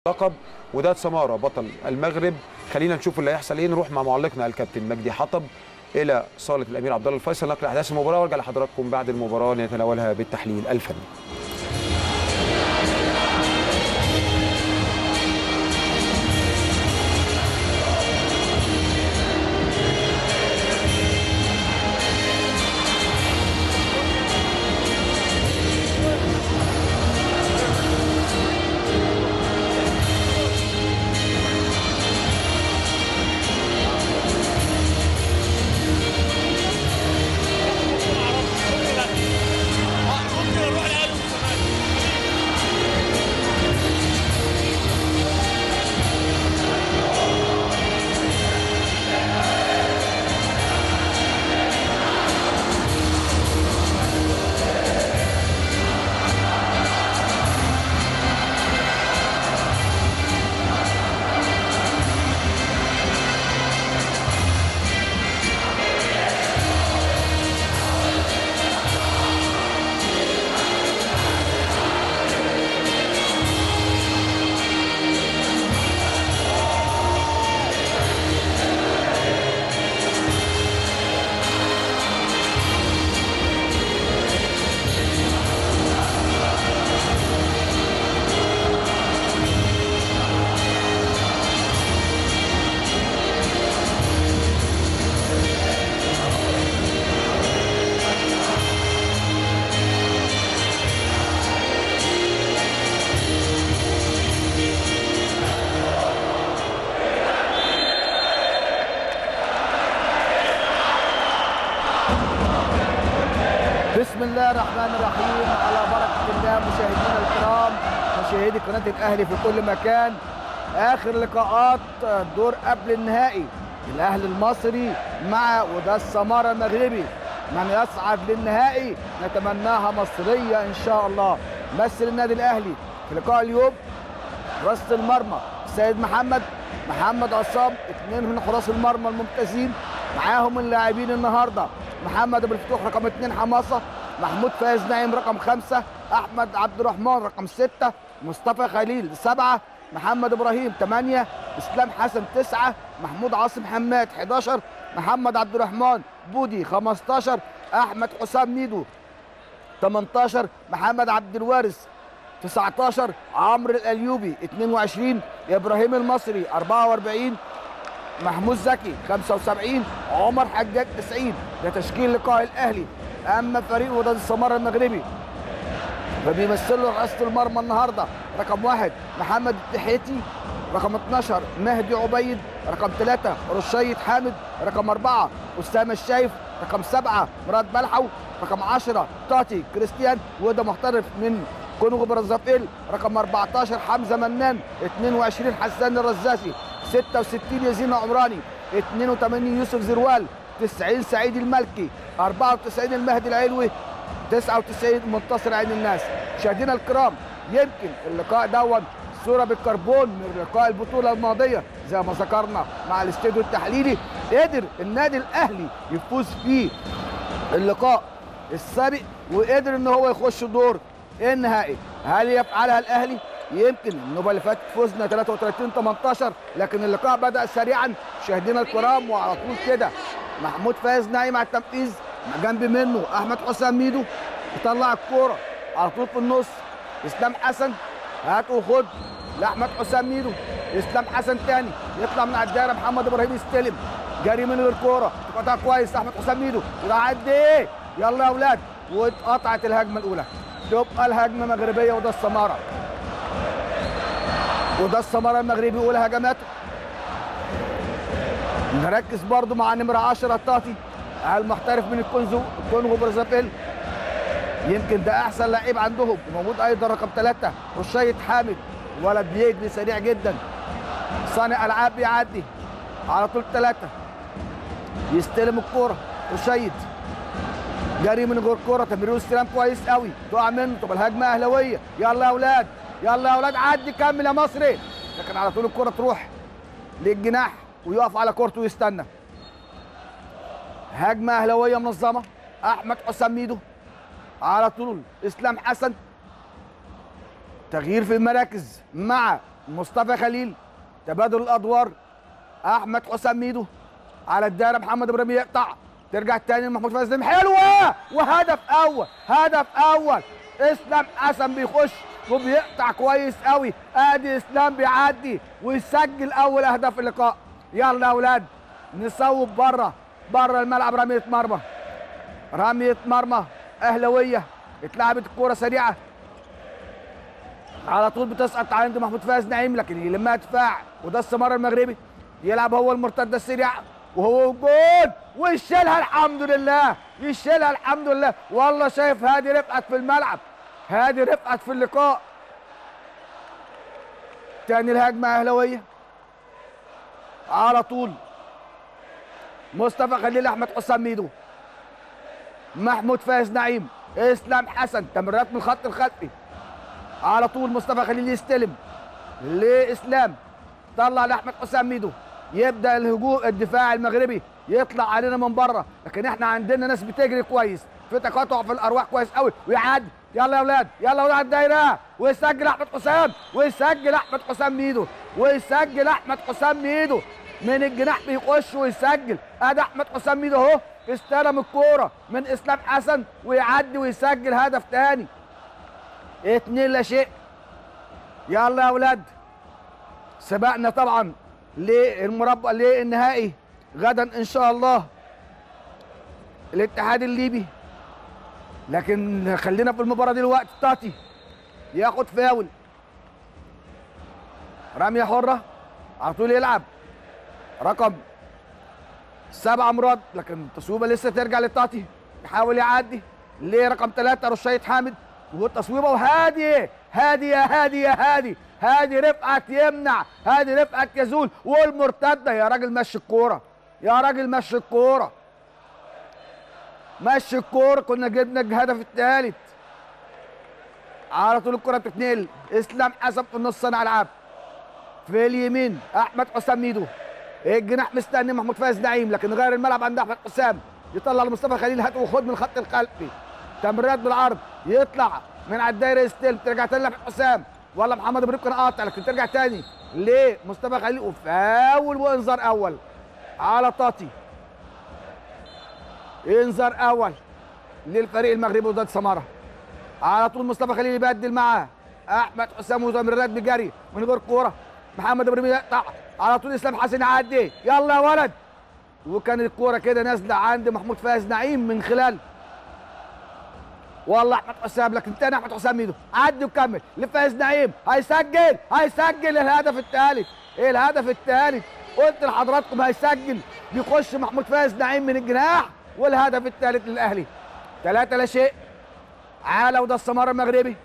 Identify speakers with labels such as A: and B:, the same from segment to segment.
A: لقب وده سماره بطل المغرب خلينا نشوف اللي هيحصل ايه نروح مع معلقنا الكابتن مجدي حطب الى صاله الامير عبد الله الفيصل نقل احداث المباراه وارجع لحضراتكم بعد المباراه نتناولها بالتحليل الفني
B: بسم الله الرحمن الرحيم على بركة الله مشاهدينا الكرام مشاهدي قناة الأهلي في كل مكان آخر لقاءات دور قبل النهائي الأهلي المصري مع وده السمارة المغربي من يصعد للنهائي نتمناها مصرية إن شاء الله مثل النادي الأهلي في لقاء اليوم راس المرمى سيد محمد محمد عصام اثنين من حراس المرمى الممتازين معاهم اللاعبين النهارده محمد ابو الفتوح رقم اثنين حماسه محمود فايز نايم رقم خمسه احمد عبد الرحمن رقم سته مصطفى خليل سبعه محمد ابراهيم ثمانيه اسلام حسن تسعه محمود عاصم حماد 11 محمد عبد الرحمن بودي 15 احمد حسام ميدو 18 محمد عبد الوارث 19 عمرو الايوبي 22 ابراهيم المصري 44 محمود زكي 75 عمر حجاج 90 ده تشكيل لقاء الاهلي اما فريق وداد السماره المغربي فبيمثلوا رئاسه المرمى النهارده رقم واحد محمد التحيتي رقم 12 مهدي عبيد رقم ثلاثة رشيد حامد رقم أربعة أسامة الشايف رقم سبعة مراد بلحو رقم 10 تاتي كريستيان وده محترف من كونغو برازافيل رقم 14 حمزة منان 22 حسان الرزاسي 66 يزين عمراني 82 يوسف زروال 90 سعيد الملكي 94 المهدي العلوي 99 منتصر عين الناس مشاهدينا الكرام يمكن اللقاء دون صورة بالكربون من لقاء البطولة الماضية زي ما ذكرنا مع الاستوديو التحليلي قدر النادي الأهلي يفوز فيه اللقاء السابق وقدر ان هو يخش دور النهائي هل يفعلها الاهلي يمكن النوبه اللي فاتت فزنا 33 18 لكن اللقاء بدا سريعا مشاهدينا الكرام وعلى طول كده محمود فايز نايم على التنفيذ جنب منه احمد حسام ميدو يطلع الكوره على طول في النص اسلام حسن هات وخد لاحمد حسام ميدو اسلام حسن تاني يطلع من على الدايره محمد ابراهيم يستلم جري من غير كوره تقطع كويس احمد حسام ميدو وده عدي يلا يا اولاد واتقطعت الهجمه الاولى تبقى الهجمه مغربيه وده السماره وده السماره المغربي اولى هجماته نركز برضو مع نمره 10 الطاطي المحترف من الكونزو كونغو برازافيل يمكن ده احسن لعيب عندهم وموجود ايضا رقم ثلاثة رشيد حامد ولد بيجري سريع جدا صانع العاب بيعدي على طول ثلاثة يستلم الكوره رشيد جري من غير كوره تمرير واستلام كويس قوي تقع منه تبقى الهجمه اهلاويه يلا يا اولاد يلا يا اولاد عدي كمل يا مصري لكن على طول الكوره تروح للجناح ويقف على كورته ويستنى هجمه اهلاويه منظمه احمد حسام ميدو على طول اسلام حسن تغيير في المراكز مع مصطفى خليل تبادل الادوار احمد حسام ميدو على الدائره محمد ابراهيم يقطع ترجع تاني محمود فازم حلوه وهدف اول هدف اول اسلام حسن بيخش وبيقطع كويس قوي ادي اسلام بيعدي ويسجل اول اهداف اللقاء يلا يا اولاد نصوب بره بره الملعب رميه مرمى رميه مرمى اهلاويه اتلعبت الكوره سريعه على طول بتسقط عند محمود فايز نعيم لكن يلمها دفاع وده السمار المغربي يلعب هو المرتده السريعه وهو جول ويشيلها الحمد لله يشيلها الحمد لله والله شايف هادي رفعت في الملعب هادي رفعت في اللقاء تاني الهجمه اهلاويه على طول مصطفى خليل احمد حسام ميدو محمود فايز نعيم اسلام حسن تمريرات من الخط الخلفي على طول مصطفى خليل يستلم لاسلام طلع لاحمد حسام ميدو يبدا الهجوم الدفاع المغربي يطلع علينا من بره لكن احنا عندنا ناس بتجري كويس في تقاطع في الارواح كويس قوي ويعدي يلا يا اولاد يلا يا اولاد الدايره ويسجل احمد حسام ويسجل احمد حسام ميدو ويسجل احمد حسام ميدو من الجناح بيخش ويسجل ادي احمد حسام ميدو اهو استلم الكوره من اسلام حسن ويعدي ويسجل هدف تاني اتنين لا شيء يلا يا اولاد سبقنا طبعا للمربع للنهائي غدا ان شاء الله الاتحاد الليبي لكن خلينا في المباراه دلوقتي تاتي ياخد فاول رميه حره على طول يلعب رقم سبعة مراد لكن التصويبه لسه ترجع للتاتي يحاول يعدي ليه رقم ثلاثة رشيد حامد والتصويبه وهادي هادي يا هادي يا هادي هادي رفعت يمنع هادي رفعت يزول والمرتده يا راجل مشي الكوره يا راجل مشي الكوره مشي الكوره كنا جبنا الهدف الثالث على طول الكره بتتنقل اسلام حسن في النص صانع العاب في اليمين احمد حسام ميدو الجناح مستني محمود فايز نعيم لكن غير الملعب عند احمد حسام يطلع لمصطفى خليل هات وخد من الخط الخلفي تمريرات بالعرض يطلع من على الدايره يستلم ترجع تاني لاحمد حسام ولا محمد ابراهيم كان قاطع لكن ترجع تاني لمصطفى خليل وفاول وانذار اول على طاطي انذار اول للفريق المغربي وضد سماره على طول مصطفى خليل يبدل معاه احمد حسام وتمريرات بجري من غير كوره محمد ابراهيم يقطع على طول اسلام حسن يعدي يلا يا ولد وكانت الكوره كده نازله عند محمود فايز نعيم من خلال والله احمد حسام لكن تاني احمد حسام ميدو عدي وكمل لفايز نعيم هيسجل هيسجل الهدف الثالث ايه الهدف الثالث قلت لحضراتكم هيسجل بيخش محمود فايز نعيم من الجناح والهدف الثالث للاهلي ثلاثة لا شيء عالة وده السمار المغربي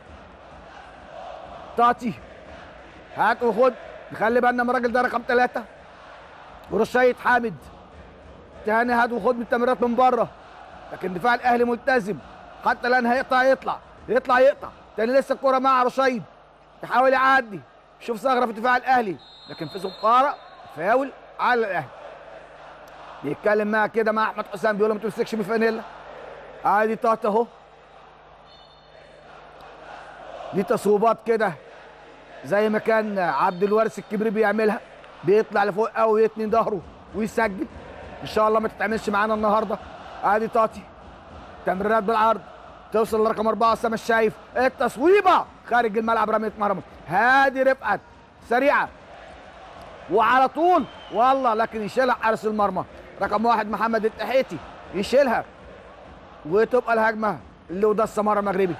B: تاتي هات وخد نخلي بالنا من الراجل ده رقم ثلاثة ورشيد حامد تاني هات وخد من التمريرات من بره لكن دفاع الاهلي ملتزم حتى الان هيقطع يطلع يطلع يقطع تاني لسه الكوره مع رشيد يحاول يعدي شوف ثغره في دفاع الاهلي لكن في صفاره فاول على الاهلي بيتكلم معاه كده مع احمد حسام بيقول له ما تمسكش بالفانيلا عادي طاط اهو دي تصويبات كده زي ما كان عبد الوارث الكبير بيعملها بيطلع لفوق قوي ويتني ظهره ويسجل ان شاء الله ما تتعملش معانا النهارده ادي طاطي تمريرات بالعرض توصل لرقم أربعة أسامة الشايف التصويبة خارج الملعب رمية مرمى هادي رفعت سريعة وعلى طول والله لكن يشيلها حارس المرمى رقم واحد محمد التحيتي يشيلها وتبقى الهجمة اللي وده السمارة المغربي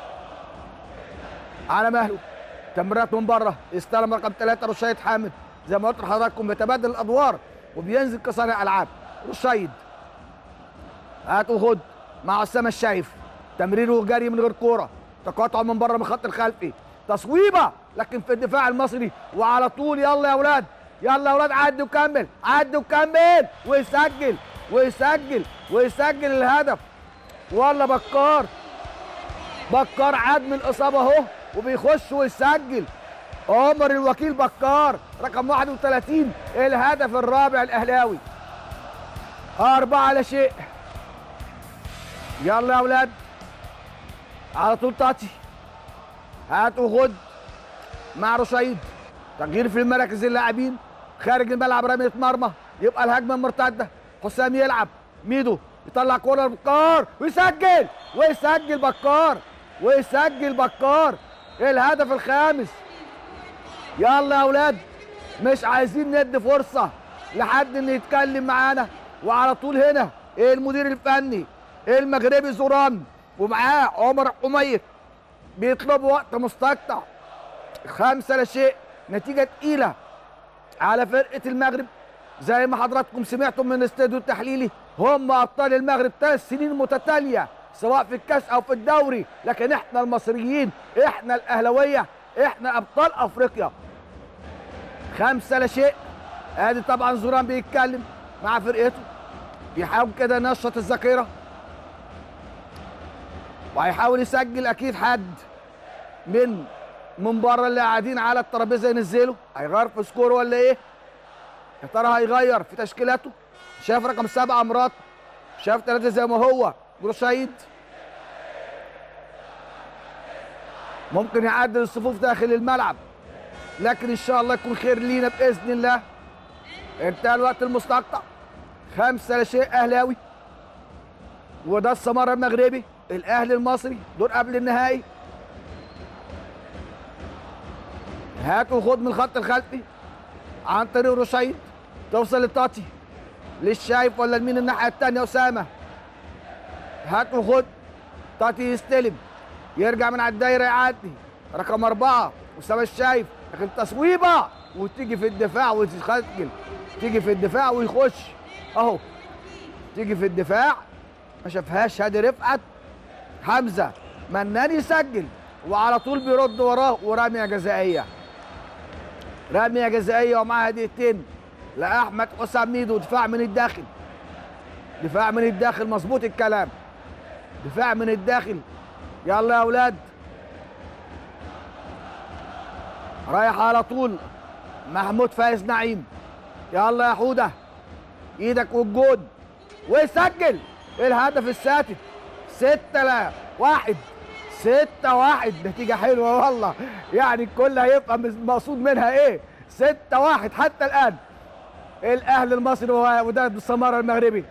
B: على مهله تمريرات من بره استلم رقم ثلاثة رشيد حامد زي ما قلت لحضراتكم بيتبادل الأدوار وبينزل كصانع ألعاب رشيد هات وخد مع اسامه الشايف تمرير وجري من غير كوره تقاطع من بره من الخط الخلفي تصويبه لكن في الدفاع المصري وعلى طول يلا يا اولاد يلا يا اولاد عدي وكمل عدي وكمل ويسجل ويسجل ويسجل الهدف والله بكار بكار عاد من الاصابه اهو وبيخش ويسجل عمر الوكيل بكار رقم 31 الهدف الرابع الاهلاوي أربعة لا شيء يلا يا اولاد على طول تاتي هات وخد مع رشيد تغيير في مراكز اللاعبين خارج الملعب رمية مرمى يبقى الهجمه المرتده حسام يلعب ميدو يطلع كوره بكار ويسجل ويسجل بكار ويسجل بكار الهدف الخامس يلا يا اولاد مش عايزين ندي فرصه لحد ان يتكلم معانا وعلى طول هنا المدير الفني المغربي زوران ومعاه عمر حميد بيطلبوا وقت مستقطع خمسة لا شيء نتيجة تقيلة على فرقة المغرب زي ما حضراتكم سمعتم من الاستوديو التحليلي هم أبطال المغرب ثلاث سنين متتالية سواء في الكاس أو في الدوري لكن احنا المصريين احنا الأهلوية احنا أبطال أفريقيا خمسة لا شيء ادي طبعا زوران بيتكلم مع فرقته بيحاول كده ينشط الذاكرة وهيحاول يسجل أكيد حد من من بره اللي قاعدين على الترابيزه ينزلوا هيغير في سكور ولا ايه؟ يا ترى هيغير في تشكيلاته؟ شاف رقم سبعه مرات شاف ثلاثه زي ما هو بروسعيد ممكن يعدل الصفوف داخل الملعب لكن ان شاء الله يكون خير لينا باذن الله انتهى الوقت المستقطع خمسه لا شيء اهلاوي وده السماره المغربي الاهلي المصري دور قبل النهائي هات وخد من الخط الخلفي عن طريق رشيد توصل لطاتي للشايف ولا لمين الناحيه الثانيه اسامه هات وخد طاتي يستلم يرجع من على الدايره يعدي رقم اربعه اسامه الشايف لكن تصويبه وتيجي في الدفاع وتتخلل تيجي في الدفاع ويخش اهو تيجي في الدفاع ما شافهاش هادي رفعت حمزه منان يسجل وعلى طول بيرد وراه ورميه جزائيه رميه جزائيه ومعاها دقيقتين لاحمد حسام ميدو دفاع من الداخل دفاع من الداخل مظبوط الكلام دفاع من الداخل يلا يا اولاد رايح على طول محمود فايز نعيم يلا يا حوده ايدك والجود ويسجل الهدف الساتت ستة لا واحد ستة واحد نتيجة حلوة والله يعني الكل هيبقى مقصود منها ايه ستة واحد حتى الآن الأهلي المصري وده السمارة المغربي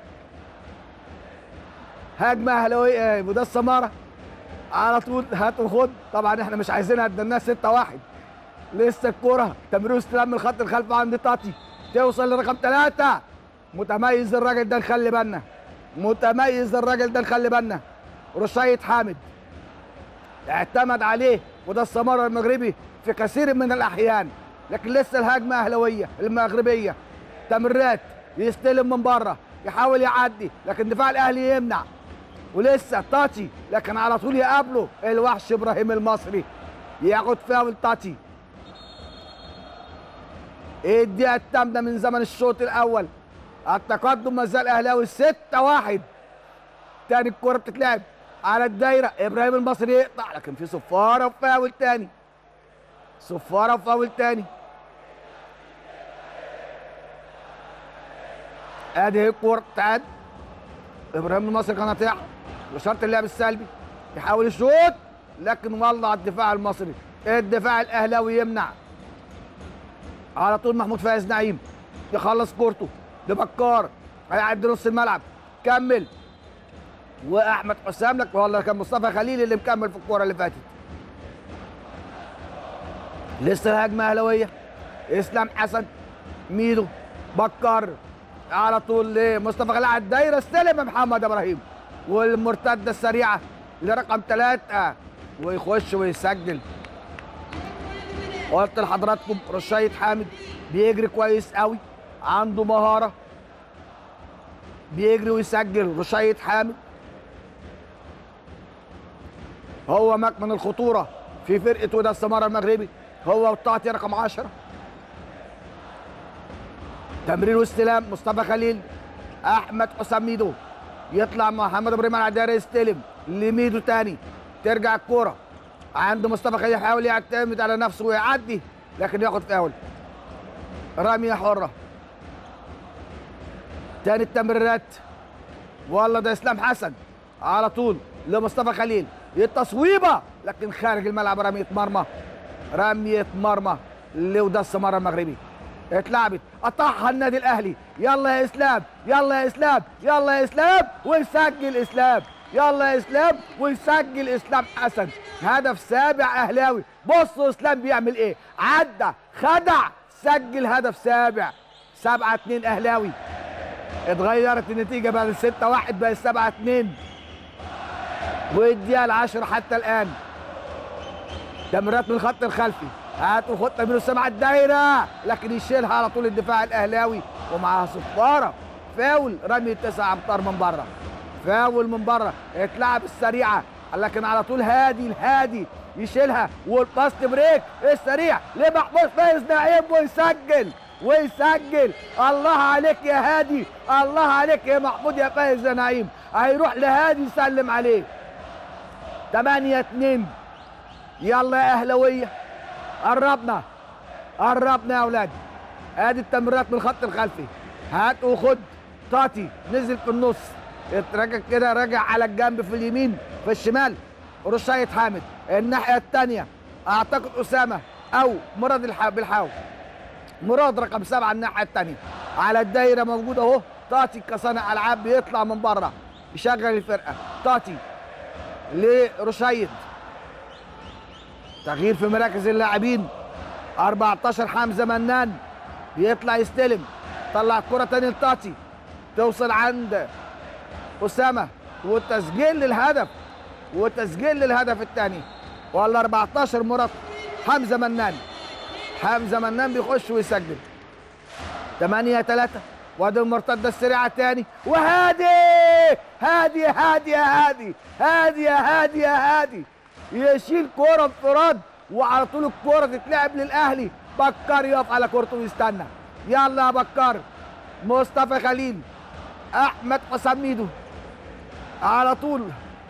B: هجمة أهلاوية وده السمارة على طول هات وخد طبعا احنا مش عايزينها اديناها ستة واحد لسه الكرة تمرير استلام من الخط الخلفي عند تاتي توصل لرقم ثلاثة متميز الراجل ده نخلي بالنا متميز الراجل ده نخلي بالنا رشيد حامد اعتمد عليه وده السمارة المغربي في كثير من الأحيان لكن لسه الهجمة أهلوية المغربية تمريرات يستلم من بره يحاول يعدي لكن دفاع الأهلي يمنع ولسه تاتي لكن على طول يقابله الوحش إبراهيم المصري ياخد فاول تاتي ايه الدقيقة الثامنة من زمن الشوط الأول التقدم ما زال أهلاوي 6 واحد تاني الكرة بتتلعب على الدايرة إبراهيم المصري يقطع لكن في صفارة وفاول تاني صفارة وفاول تاني ادي هي الكورة بتاعت ابراهيم المصري كان قاطعها وشرط اللعب السلبي يحاول يشوط لكن والله على الدفاع المصري الدفاع الاهلاوي يمنع على طول محمود فايز نعيم يخلص كورته لبكار هيعدي نص الملعب كمل واحمد حسام لك والله كان مصطفى خليل اللي مكمل في الكوره اللي فاتت لسه الهجمه اهلاويه اسلام حسن ميدو بكر على طول لمصطفى خليل على الدايره استلم محمد ابراهيم والمرتده السريعه لرقم ثلاثه ويخش ويسجل قلت لحضراتكم رشيد حامد بيجري كويس قوي عنده مهاره بيجري ويسجل رشيد حامد هو مكمن الخطوره في فرقه وده السماره المغربي هو والطاعتي رقم 10 تمرير واستلام مصطفى خليل احمد حسام ميدو يطلع محمد ابراهيم على الدايره يستلم لميدو تاني ترجع الكوره عند مصطفى خليل يحاول يعتمد على نفسه ويعدي لكن ياخد فاول رميه حره تاني التمريرات والله ده اسلام حسن على طول لمصطفى خليل التصويبه لكن خارج الملعب رميه مرمى رميه مرمى لوده السماره المغربي اتلعبت قطعها النادي الاهلي يلا يا اسلام يلا يا اسلام يلا يا اسلام ويسجل اسلام يلا يا اسلام ويسجل اسلام حسن هدف سابع اهلاوي بصوا اسلام بيعمل ايه عدى خدع سجل هدف سابع سبعة اتنين اهلاوي اتغيرت النتيجة بعد الستة واحد بقت سبعة اتنين والدقيقة العاشرة حتى الآن تمريرات من الخط الخلفي هاتوا خطة من السماء الدايرة لكن يشيلها على طول الدفاع الأهلاوي ومعاها صفارة فاول رمي تسع أمتار من بره فاول من بره اتلعب السريعة لكن على طول هادي الهادي يشيلها والباست بريك السريع لمحمود فايز نعيم ويسجل ويسجل الله عليك يا هادي الله عليك يا محمود يا فايز يا نعيم هيروح لهادي يسلم عليه 8 2 يلا يا اهلاويه قربنا قربنا يا اولاد ادي التمريرات من الخط الخلفي هات وخد طاطي نزل في النص اتراجع كده راجع على الجنب في اليمين في الشمال رشاية حامد الناحية الثانية اعتقد اسامة او مراد الح- بالحاو مراد رقم سبعة الناحية الثانية على الدايرة موجود اهو طاطي كصانع العاب بيطلع من بره يشغل الفرقة طاطي لرشيد تغيير في مراكز اللاعبين 14 حمزه منان بيطلع يستلم طلع الكره تاني لطاطي توصل عند اسامه والتسجيل للهدف وتسجيل للهدف الثاني ولا 14 مرات حمزه منان حمزه منان بيخش ويسجل 8 3 وادي المرتده السريعه الثاني وهادي هادي هادي يا هادي هادي يا هادي يا هادي يشيل كوره انفراد وعلى طول الكوره تتلعب للاهلي بكار يقف على كورته ويستنى يلا يا بكار مصطفى خليل احمد حسام ميدو على طول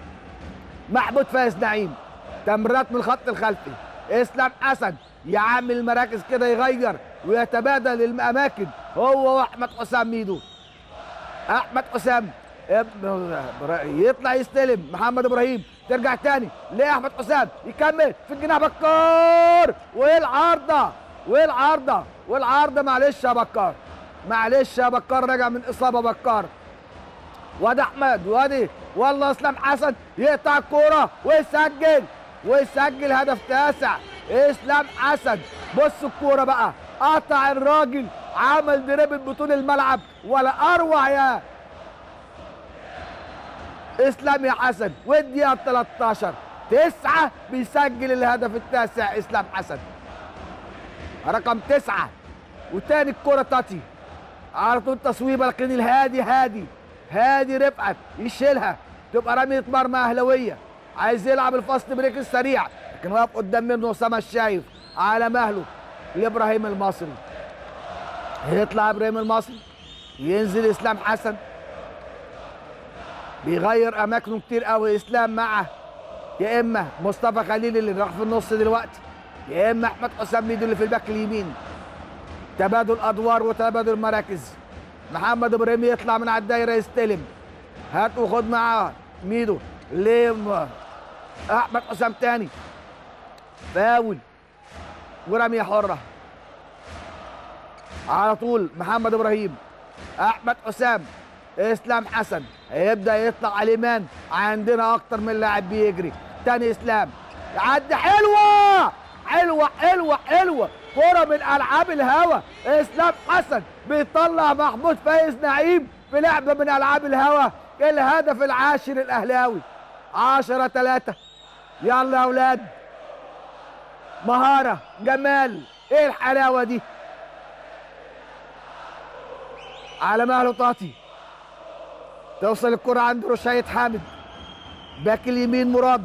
B: محمود فايز نعيم تمريرات من الخط الخلفي اسلام حسن يعمل المراكز كده يغير ويتبادل الاماكن هو واحمد حسام ميدو احمد حسام ابن يطلع يستلم محمد ابراهيم ترجع تاني لاحمد حسام يكمل في الجناح بكار والعارضه والعارضه والعارضه معلش يا بكار معلش يا بكار راجع من اصابه بكار وادي احمد وادي والله اسلام حسن يقطع الكوره ويسجل ويسجل هدف تاسع اسلام حسن بص الكوره بقى قطع الراجل عمل دريبل بطول الملعب ولا اروع يا اسلام يا حسن والدقيقه 13 تسعة بيسجل الهدف التاسع اسلام حسن رقم تسعة وتاني الكرة تاتي على طول تصويبه لكن الهادي هادي هادي رفعت يشيلها تبقى رمية مرمى اهلاويه عايز يلعب الفاست بريك السريع لكن واقف قدام منه اسامه الشايف على مهله لابراهيم المصري يطلع ابراهيم المصري ينزل اسلام حسن بيغير اماكنه كتير قوي اسلام معه يا اما مصطفى خليل اللي راح في النص دلوقتي يا اما احمد حسام ميدو اللي في الباك اليمين تبادل ادوار وتبادل مراكز محمد ابراهيم يطلع من على الدايره يستلم هات وخد معاه ميدو ليه احمد حسام تاني فاول ورميه حره على طول محمد ابراهيم احمد حسام اسلام حسن هيبدا يطلع على اليمان عندنا اكتر من لاعب بيجري تاني اسلام يعدي حلوه حلوه حلوه حلوه كرة من العاب الهوا اسلام حسن بيطلع محمود فايز نعيم في لعبه من العاب الهوا الهدف العاشر الاهلاوي 10 3 يلا يا اولاد مهاره جمال ايه الحلاوه دي على مهله طاطي توصل الكرة عند رشاية حامد باك اليمين مراد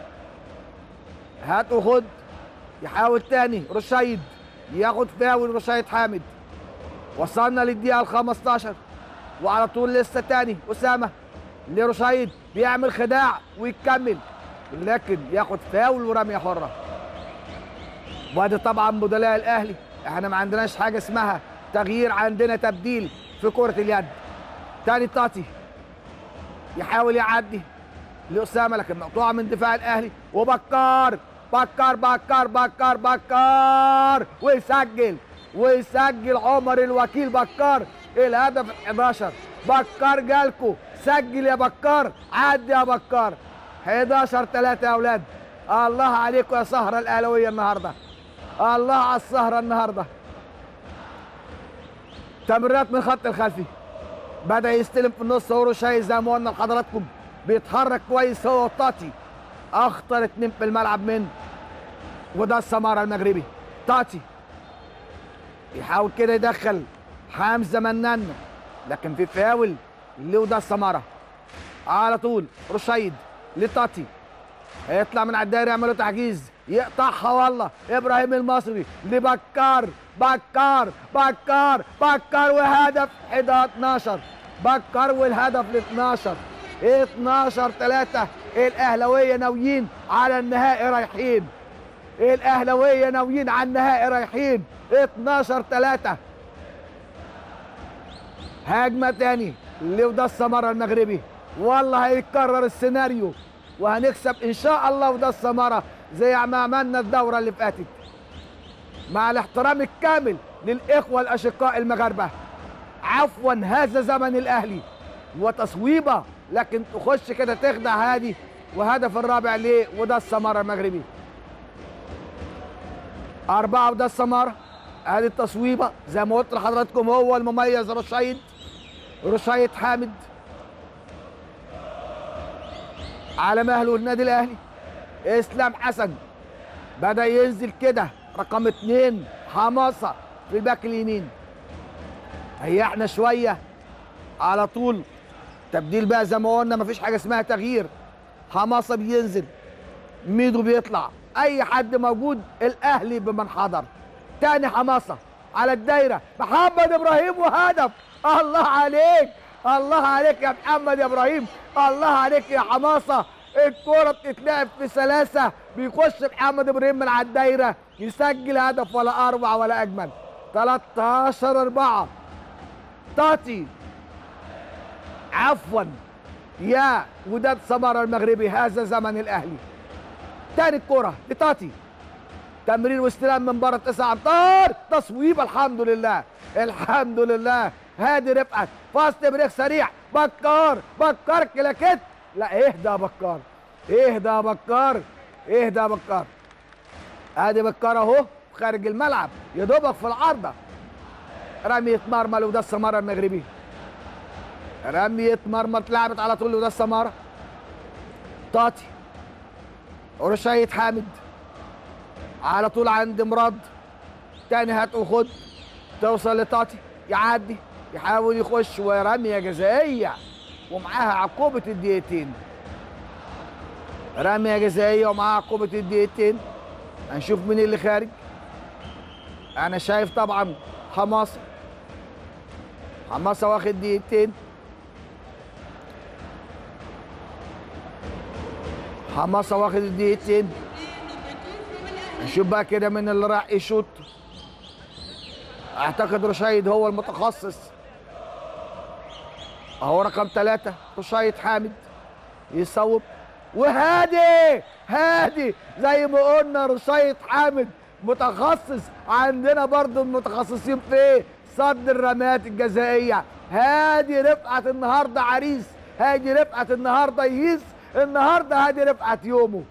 B: هات وخد يحاول تاني رشايد ياخد فاول رشايد حامد وصلنا للدقيقة ال 15 وعلى طول لسه تاني أسامة لرشايد بيعمل خداع ويكمل لكن ياخد فاول ورمية حرة وادي طبعا بدلاء الأهلي احنا ما عندناش حاجة اسمها تغيير عندنا تبديل في كرة اليد تاني طاطي يحاول يعدي لأسامة لكن مقطوعة من دفاع الأهلي وبكار بكار بكار بكار بكار ويسجل ويسجل عمر الوكيل بكار الهدف ال 11 بكار جالكو سجل يا بكار عدي يا بكار 11 3 يا اولاد الله عليكم يا سهره الاهلاويه النهارده الله على السهره النهارده تمريرات من الخط الخلفي بدا يستلم في النص هو شاي زي ما قلنا لحضراتكم بيتحرك كويس هو وطاتي اخطر اتنين في الملعب من وده السماره المغربي تاتي يحاول كده يدخل حمزه منان لكن في فاول لودا السماره على طول رشيد لتاتي هيطلع من على الدايره يعملوا تحجيز يقطعها والله ابراهيم المصري لبكار بكار بكار بكار وهدف 11 بكار والهدف ل 12 12 3 الاهلاويه ناويين على النهائي رايحين الاهلاويه ناويين على النهائي رايحين 12 3 هجمه تاني لودا السمره المغربي والله هيتكرر السيناريو وهنكسب ان شاء الله وده السمره زي ما عملنا الدوره اللي فاتت مع الاحترام الكامل للاخوه الاشقاء المغاربه عفوا هذا زمن الاهلي وتصويبه لكن تخش كده تخدع هادي وهدف الرابع ليه وده السماره المغربي أربعة وده السمارة ادي التصويبة زي ما قلت لحضراتكم هو المميز رشيد رشيد حامد على مهله النادي الاهلي اسلام حسن بدا ينزل كده رقم اتنين حماسه في الباك اليمين ريحنا شويه على طول تبديل بقى زي ما قلنا مفيش حاجه اسمها تغيير حماسه بينزل ميدو بيطلع اي حد موجود الاهلي بمن حضر تاني حماسه على الدايره محمد ابراهيم وهدف الله عليك الله عليك يا محمد يا ابراهيم الله عليك يا حماسه الكرة بتتلعب في سلاسة بيخش محمد ابراهيم من على الدايرة يسجل هدف ولا أروع ولا أجمل 13 4 تاتي عفوا يا وداد سمارة المغربي هذا زمن الأهلي تاني الكرة لتاتي تمرير واستلام من بره تسع امتار تصويب الحمد لله الحمد لله هادي رفعت فاست بريك سريع بكار بكار كلاكيت لا اهدى يا بكار اهدى يا بكار اهدى يا بكار ادي بكار اهو خارج الملعب يا دوبك في العارضه رمية مرمى وده السماره المغربي رمية مرمى اتلعبت على طول وده السماره طاطي رشيد حامد على طول عند مراد تاني هات وخد توصل لطاطي يعدي يحاول يخش ورميه جزائيه ومعاها عقوبه الدقيقتين رميه جزائيه ومعاها عقوبه الدقيقتين هنشوف مين اللي خارج انا شايف طبعا حماسه حماسه واخد دقيقتين حماسه واخد الدقيقتين نشوف بقى كده مين اللي راح يشوط اعتقد رشيد هو المتخصص اهو رقم ثلاثة رشيد حامد يصوب وهادي هادي زي ما قلنا رشيد حامد متخصص عندنا برضو المتخصصين في صد الرميات الجزائية هادي رفعت النهاردة عريس هادي رفعت النهاردة يهيس النهاردة هادي رفعت يومه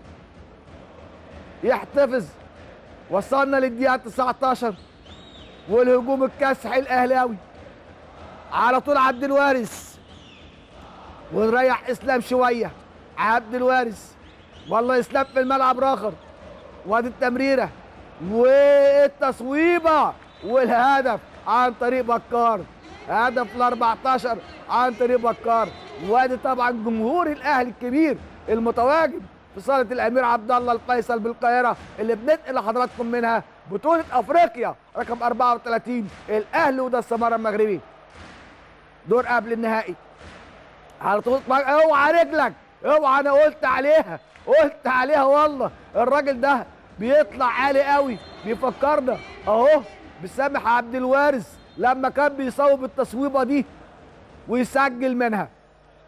B: يحتفظ وصلنا للدقيقة 19 والهجوم الكاسح الاهلاوي على طول عبد الوارث ونريح اسلام شويه عبد الوارث والله اسلام في الملعب راخر وادي التمريره والتصويبه والهدف عن طريق بكار هدف ال 14 عن طريق بكار وادي طبعا جمهور الاهلي الكبير المتواجد في صاله الامير عبد الله الفيصل بالقاهره اللي بننقل لحضراتكم منها بطوله افريقيا رقم 34 الاهلي وده السماره المغربي دور قبل النهائي على طول اوعى رجلك اوعى انا قلت عليها قلت عليها والله الراجل ده بيطلع عالي قوي بيفكرنا اهو بسامح عبد الوارث لما كان بيصوب التصويبه دي ويسجل منها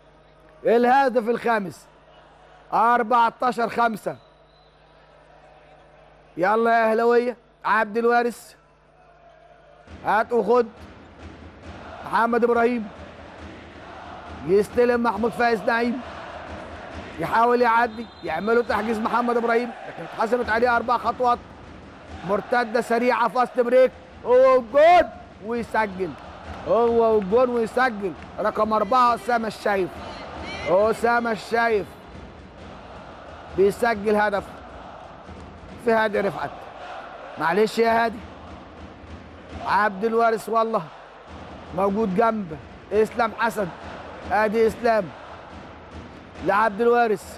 B: الهدف الخامس 14 5 يلا يا اهلاويه عبد الوارث هات وخد محمد ابراهيم يستلم محمود فايز نعيم يحاول يعدي يعملوا تحجيز محمد ابراهيم لكن اتحسبت عليه اربع خطوات مرتده سريعه فاست بريك هو الجون ويسجل هو والجون ويسجل رقم اربعه اسامه الشايف اسامه الشايف بيسجل هدف في هادي رفعت معلش يا هادي عبد الوارث والله موجود جنب اسلام حسن ادي اسلام لعبد الوارث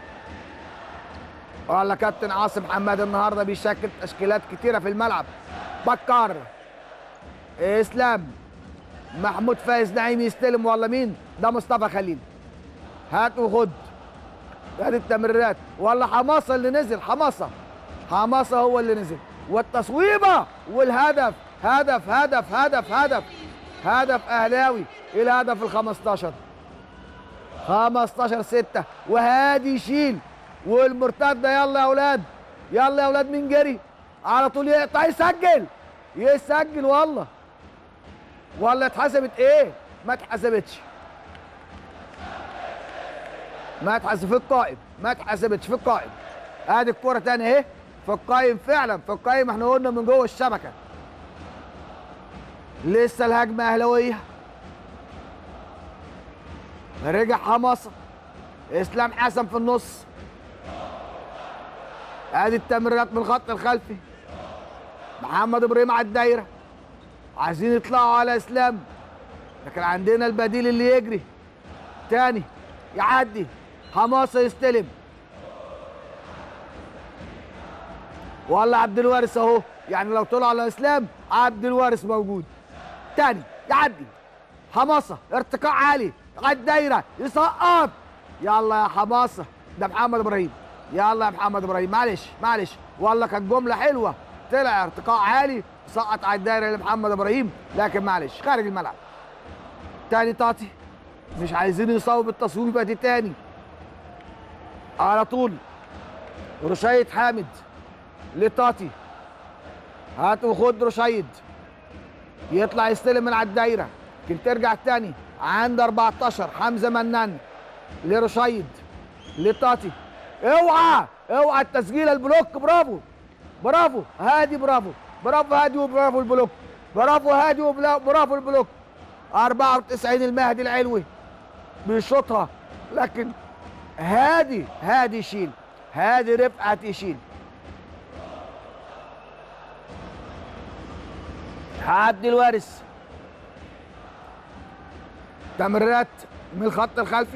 B: والله كابتن عاصم حماد النهارده بيشكل تشكيلات كتيره في الملعب بكر اسلام محمود فايز نعيم يستلم والله مين ده مصطفى خليل هات وخد ادي التمريرات والله حماسه اللي نزل حماسه حماسه هو اللي نزل والتصويبه والهدف هدف هدف هدف هدف هدف اهلاوي الهدف ال 15 15 6 وهادي يشيل والمرتده يلا يا اولاد يلا يا اولاد مين جري على طول يقطع يسجل يسجل والله والله اتحسبت ايه ما اتحسبتش ما اتحسب في القائم ما اتحسبتش في القائم ادي الكوره تاني اهي في القائم فعلا في القائم احنا قلنا من جوه الشبكه لسه الهجمه اهلاويه رجع حماسه اسلام حسن في النص ادي التمريرات من الخط الخلفي محمد ابراهيم على الدايره عايزين يطلعوا على اسلام لكن عندنا البديل اللي يجري تاني يعدي حماسه يستلم والله عبد الوارث اهو يعني لو طلع على اسلام عبد الوارث موجود تاني يعدي حماسه ارتقاء عالي على الدايره يسقط يلا يا حماسه ده محمد ابراهيم يلا يا محمد ابراهيم معلش معلش والله كانت جمله حلوه طلع ارتقاء عالي سقط على الدايره لمحمد ابراهيم لكن معلش خارج الملعب تاني طاطي مش عايزين يصوب التصويبه دي تاني على طول رشيد حامد لطاطي هات وخد رشيد يطلع يستلم من على الدايره لكن ترجع تاني عند 14 حمزه منان لرشيد لطاطي اوعى اوعى التسجيل البلوك برافو برافو هادي برافو برافو هادي وبرافو البلوك برافو هادي وبرافو البلوك 94 المهدي العلوي بيشوطها لكن هادي هادي يشيل هادي رفعت يشيل عبد الوارث تمريرات من الخط الخلفي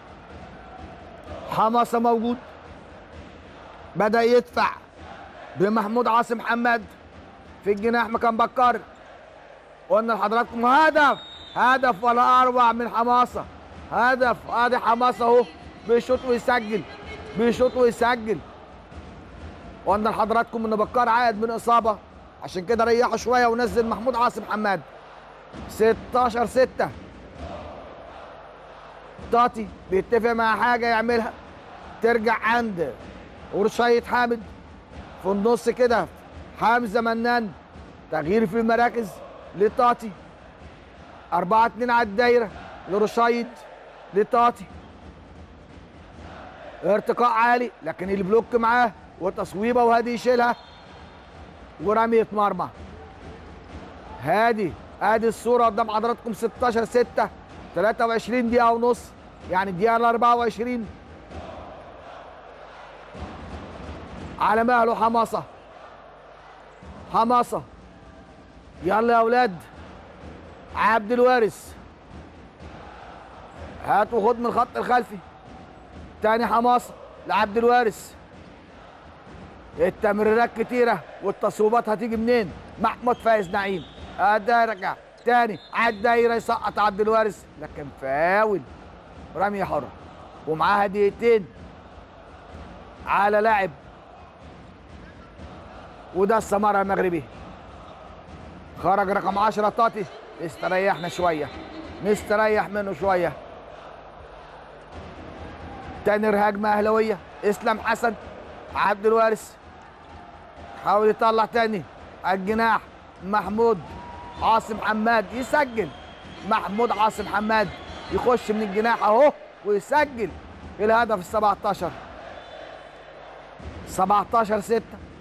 B: حماسه موجود بدا يدفع بمحمود عاصم حماد في الجناح مكان بكر قلنا لحضراتكم هدف هدف ولا اروع من حماسه هدف ادي حماسه اهو بيشوط ويسجل بيشوط ويسجل قلنا لحضراتكم ان بكار عائد من اصابه عشان كده ريحه شويه ونزل محمود عاصم حماد 16 6 طاطي بيتفق مع حاجه يعملها ترجع عند ورشيد حامد في النص كده حمزه منان تغيير في المراكز لطاطي 4 2 على الدايره لرشيد لطاطي ارتقاء عالي لكن البلوك معاه وتصويبه وهادي يشيلها ورمية مرمى هادي ادي الصورة قدام حضراتكم 16 6 23 دقيقة ونص يعني الدقيقة ال 24 على مهله حماسة حماسة يلا يا اولاد عبد الوارث هات وخد من الخط الخلفي تاني حماسة لعبد الوارث التمريرات كتيرة والتصويبات هتيجي منين؟ محمود فايز نعيم ادي رجع تاني على الدايرة يسقط عبد الوارث لكن فاول رمية حرة ومعاها دقيقتين على لاعب وده السمارة المغربي خرج رقم 10 طاطي استريحنا شوية نستريح منه شوية تاني هجمة أهلوية إسلام حسن عبد الوارث حاول يطلع تاني على الجناح محمود عاصم حماد يسجل محمود عاصم حماد يخش من الجناح اهو ويسجل الهدف ال 17 17 6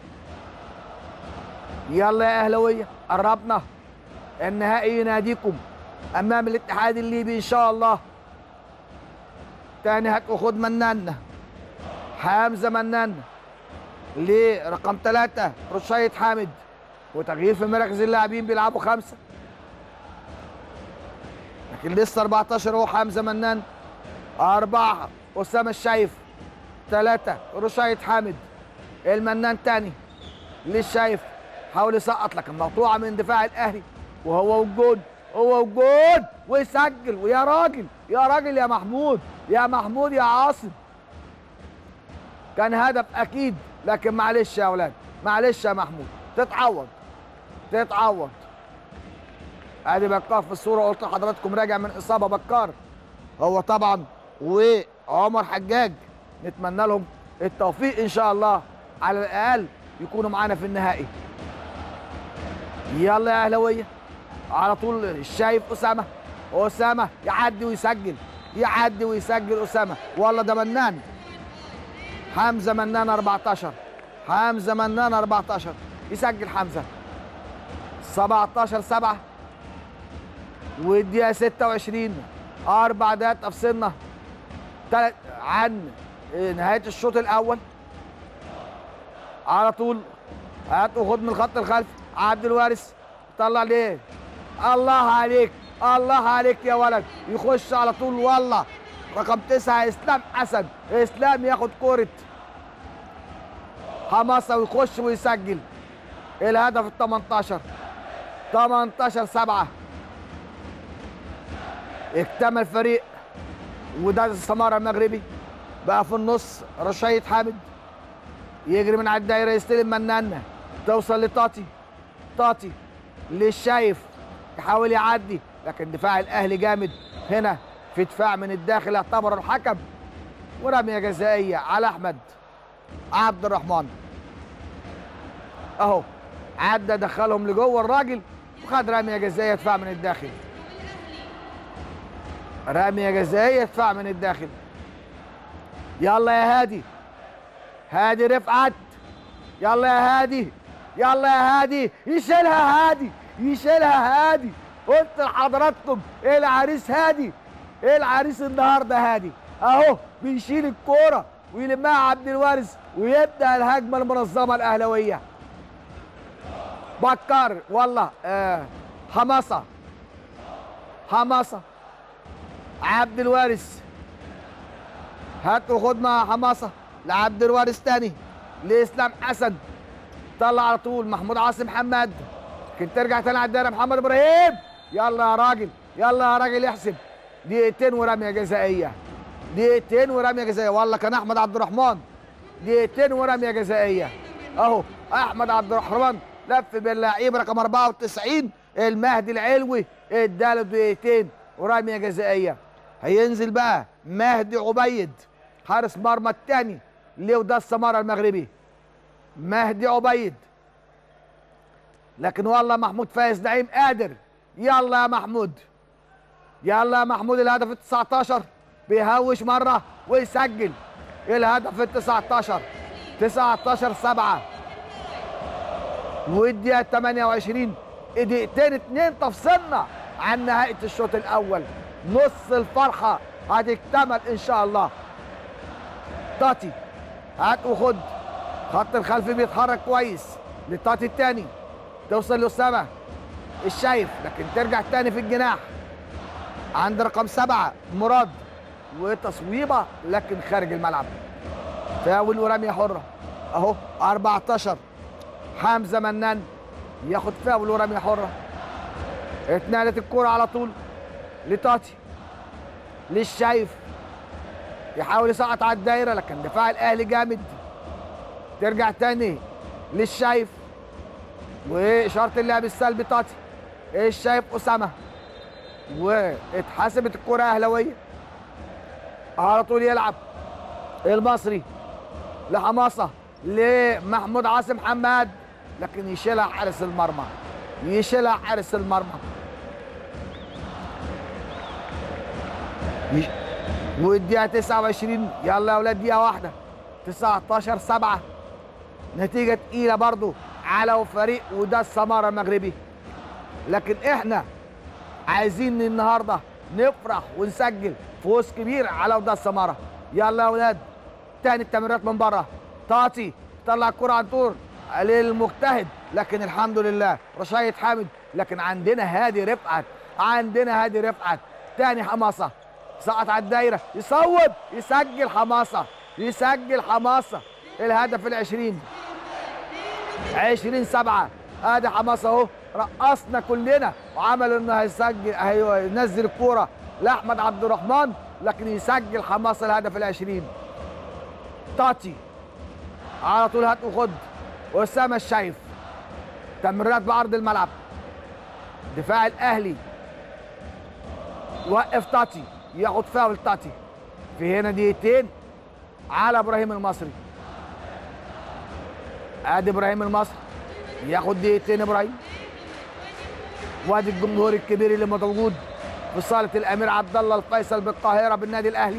B: يلا يا اهلاويه قربنا النهائي يناديكم امام الاتحاد الليبي ان شاء الله تاني هات وخد مننا حمزه مننا لرقم ثلاثة رشيد حامد وتغيير في مراكز اللاعبين بيلعبوا خمسة لكن لسه 14 هو حمزة منان أربعة أسامة الشايف ثلاثة رشيد حامد المنان تاني للشايف حاول يسقط لكن مقطوعة من دفاع الأهلي وهو والجون هو والجون ويسجل ويا راجل يا راجل يا محمود يا محمود يا عاصم كان هدف اكيد لكن معلش يا اولاد معلش يا محمود تتعوض تتعوض ادي بكار في الصوره قلت لحضراتكم راجع من اصابه بكار هو طبعا وعمر حجاج نتمنى لهم التوفيق ان شاء الله على الاقل يكونوا معانا في النهائي يلا يا اهلاويه على طول شايف اسامه اسامه يعدي ويسجل يعدي ويسجل اسامه والله ده منان حمزه منان 14 حمزه منان 14 يسجل حمزه 17 7 والدقيقه 26 اربع دقائق تفصلنا تلت عن نهايه الشوط الاول على طول هات وخد من الخط الخلفي عبد الوارث طلع ليه الله عليك الله عليك يا ولد يخش على طول والله رقم تسعة اسلام حسن اسلام ياخد كورة حماسة ويخش ويسجل الهدف ال 18 18 7 اكتمل فريق وده السمارة المغربي بقى في النص رشيد حامد يجري من على الدايرة يستلم منان توصل لطاطي طاطي للشايف يحاول يعدي لكن دفاع الاهلي جامد هنا في دفاع من الداخل اعتبر الحكم ورميه جزائيه على احمد عبد الرحمن اهو عدى دخلهم لجوه الراجل وخد رميه جزائيه دفاع من الداخل رميه جزائيه دفاع من الداخل يلا يا هادي هادي رفعت يلا يا هادي يلا يا هادي يشيلها هادي يشيلها هادي قلت لحضراتكم ايه العريس هادي ايه العريس النهارده هادي اهو بيشيل الكوره ويلمها عبد الوارث ويبدا الهجمه المنظمه الاهلاويه بكر والله آه حماسه حماسه عبد الوارث هات وخد مع حماسه لعبد الوارث تاني لاسلام حسن طلع على طول محمود عاصم حماد لكن ترجع تاني على الدايره محمد ابراهيم يلا يا راجل يلا يا راجل احسب دقيقتين ورميه جزائيه دقيقتين ورميه جزائيه والله كان احمد عبد الرحمن دقيقتين ورميه جزائيه اهو احمد عبد الرحمن لف باللعيب رقم 94 المهدي العلوي اداله دقيقتين ورميه جزائيه هينزل بقى مهدي عبيد حارس مرمى الثاني لوداد السماره المغربي مهدي عبيد لكن والله محمود فايز نعيم قادر يلا يا محمود يلا يا محمود الهدف ال 19 بيهوش مره ويسجل الهدف ال 19 19 7 والدقيقه 28 دقيقتين اتنين تفصلنا عن نهايه الشوط الاول نص الفرحه هتكتمل ان شاء الله تاتي هات وخد خط الخلفي بيتحرك كويس للتاتي الثاني توصل لأسامة الشايف لكن ترجع تاني في الجناح عند رقم سبعة مراد وتصويبة لكن خارج الملعب فاول ورمية حرة اهو 14 حمزة منان ياخد فاول ورمية حرة اتنقلت الكرة على طول لتاتي للشايف يحاول يسقط على الدايرة لكن دفاع الاهلي جامد ترجع تاني للشايف واشاره اللعب السلبي تاتي الشايف اسامه واتحسبت الكره اهلاويه على طول يلعب المصري لحماسه لمحمود عاصم حماد لكن يشيلها حارس المرمى يشيلها حارس المرمى يش... والدقيقة 29 يلا يا ولاد دقيقة واحدة 19 7 نتيجة تقيلة برضو على فريق وده السمارة المغربي لكن احنا عايزين النهارده نفرح ونسجل فوز كبير على وده السمارة يلا يا ولاد تاني التمريرات من بره تعطي طلع الكرة عن طول للمجتهد لكن الحمد لله رشايد حامد لكن عندنا هادي رفعت عندنا هادي رفعت تاني حماسة سقط على الدايرة يصوب يسجل حماسة يسجل حماسة الهدف العشرين عشرين سبعة ادي حماسة اهو رقصنا كلنا وعمل انه هيسجل هينزل الكورة لاحمد عبد الرحمن لكن يسجل حماسة الهدف العشرين تاتي على طول هات وخد اسامه الشايف تمريرات بعرض الملعب دفاع الاهلي وقف تاتي ياخد فاول تاتي في هنا دقيقتين على ابراهيم المصري ادي ابراهيم المصري ياخد دقيقتين ابراهيم وادي الجمهور الكبير اللي موجود في صاله الامير عبد الله الفيصل بالقاهره بالنادي الاهلي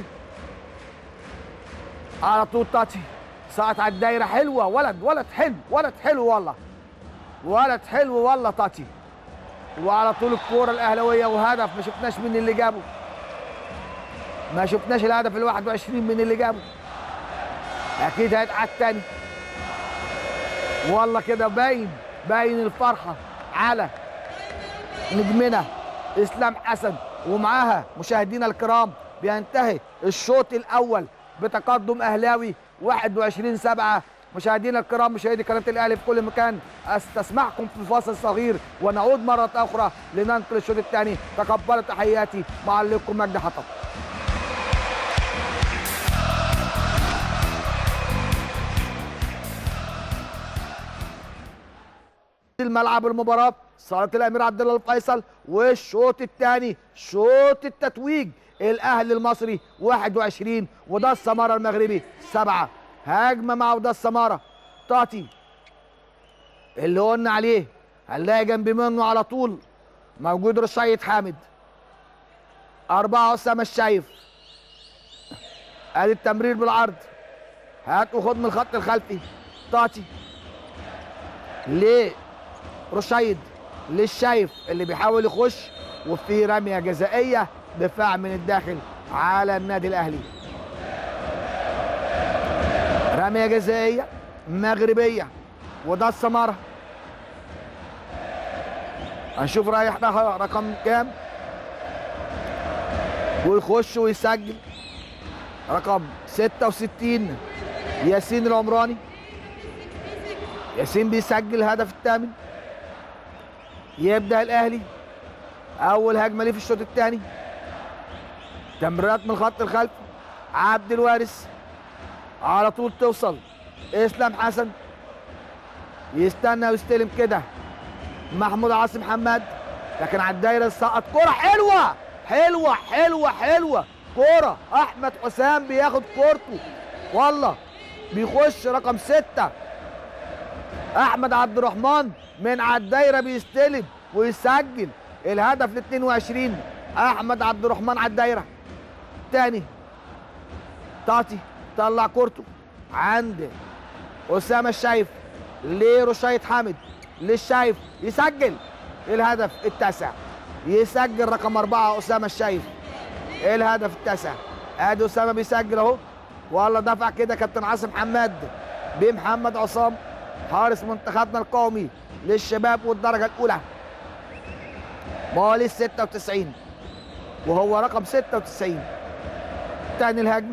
B: على طول تاتي سقط على الدايره حلوه ولد ولد حلو ولد حلو والله ولد حلو والله تاتي وعلى طول الكوره الاهلاويه وهدف ما شفناش مين اللي جابه ما شفناش الهدف ال 21 من اللي جابه اكيد هيتعاد تاني والله كده باين باين الفرحه على نجمنا اسلام حسن ومعاها مشاهدينا الكرام بينتهي الشوط الاول بتقدم اهلاوي 21 7 مشاهدينا الكرام مشاهدي قناه الاهلي في كل مكان استسمعكم في فاصل صغير ونعود مره اخرى لننقل الشوط الثاني تقبلوا تحياتي معلقكم مجدي حطب الملعب المباراة صالة الأمير عبد الله الفيصل والشوط الثاني شوط التتويج الأهلي المصري 21 وده السمارة المغربي 7 هجمة مع وده السمارة تعطي اللي قلنا عليه هنلاقي جنب منه على طول موجود رشيد حامد أربعة أسامة الشايف ادي التمرير بالعرض هات وخد من الخط الخلفي تعطي ليه رشيد للشايف اللي بيحاول يخش وفي رميه جزائيه دفاع من الداخل على النادي الاهلي رميه جزائيه مغربيه وده السماره هنشوف رايح ده رقم كام ويخش ويسجل رقم 66 ياسين العمراني ياسين بيسجل الهدف الثامن يبدا الاهلي اول هجمه ليه في الشوط الثاني تمريرات من الخط الخلفي عبد الوارث على طول توصل اسلام حسن يستنى ويستلم كده محمود عاصم حماد لكن على الدايره سقط كوره حلوه حلوه حلوه حلوه كوره احمد حسام بياخد كورته والله بيخش رقم ستة احمد عبد الرحمن من على الدايره بيستلم ويسجل الهدف ال 22 احمد عبد الرحمن على الدايره تاني تعطي طلع كورته عند اسامه الشايف لرشيد حامد للشايف يسجل الهدف التاسع يسجل رقم أربعة أسامة الشايف الهدف التاسع ادي أسامة بيسجل أهو والله دفع كده كابتن عاصم حماد بمحمد عصام حارس منتخبنا القومي للشباب والدرجة الأولى مواليد 96 وهو رقم 96 تاني الهجمة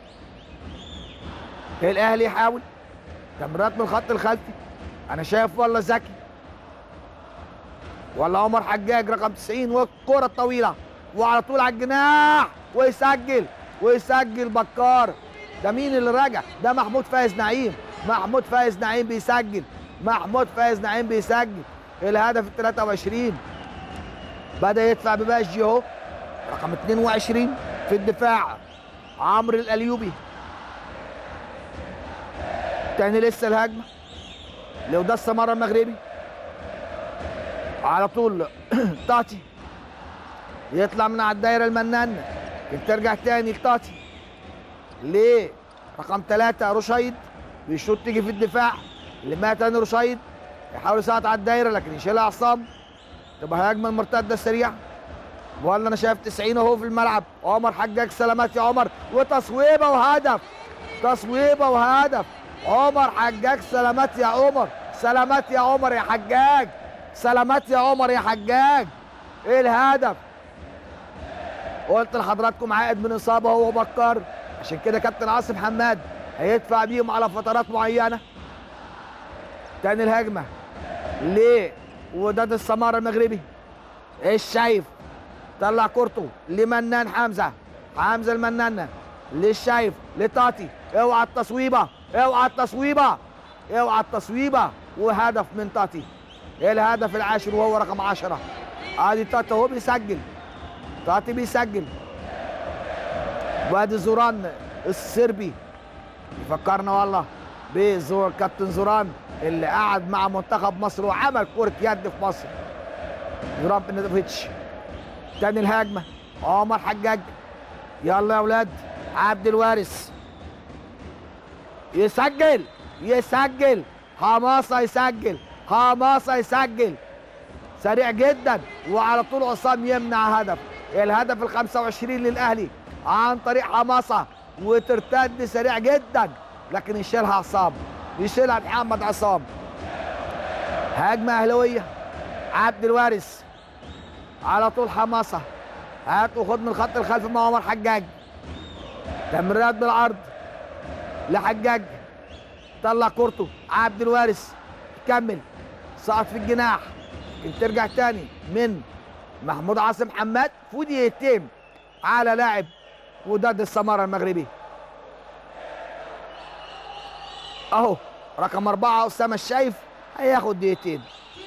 B: الأهلي يحاول تمريرات من الخط الخلفي أنا شايف والله زكي ولا عمر حجاج رقم 90 والكرة الطويلة وعلى طول على الجناح ويسجل ويسجل بكار ده مين اللي راجع؟ ده محمود فايز نعيم محمود فايز نعيم بيسجل محمود فايز نعيم بيسجل الهدف ال 23 بدأ يدفع بباجي اهو رقم 22 في الدفاع عمرو الأليوبي تاني لسه الهجمة لو السمارة المغربي على طول طاتي يطلع من على الدايره المنان ترجع تاني لطاتي ليه رقم ثلاثة رشيد بيشوط تيجي في الدفاع اللي مات تاني رشيد يحاول يسقط على الدايره لكن يشيلها عصام تبقى هجمه المرتده السريعه ولا انا شايف 90 اهو في الملعب عمر حجاج سلامات يا عمر وتصويبه وهدف تصويبه وهدف عمر حجاج سلامات يا عمر سلامات يا عمر يا حجاج سلامات يا عمر يا حجاج ايه الهدف قلت لحضراتكم عائد من اصابه هو بكر عشان كده كابتن عاصم حماد هيدفع بيهم على فترات معينه تاني الهجمه ليه وداد السماره المغربي ايش شايف طلع كورته لمنان حمزه حمزه المنانه للشايف لطاتي اوعى التصويبه اوعى التصويبه اوعى التصويبه وهدف من طاتي الهدف العاشر وهو رقم 10 ادي طاتي هو بيسجل طاتي بيسجل وادي زوران الصربي يفكرنا والله بزور كابتن زوران اللي قعد مع منتخب مصر وعمل كرة يد في مصر زوران بنادوفيتش تاني الهجمة عمر حجاج يلا يا اولاد عبد الوارث يسجل يسجل حماسة يسجل حماسة يسجل سريع جدا وعلى طول عصام يمنع هدف الهدف ال 25 للاهلي عن طريق حماسه وترتد سريع جدا لكن يشيلها عصام يشيلها محمد عصام هجمه اهلاويه عبد الوارث على طول حماسه هات وخد من الخط الخلفي مع عمر حجاج تمريرات بالعرض لحجاج طلع كورته عبد الوارث كمل سقط في الجناح ترجع تاني من محمود عاصم حماد فودي يتم على لاعب وداد السمارة المغربي اهو رقم أربعة أسامة الشايف هياخد دقيقتين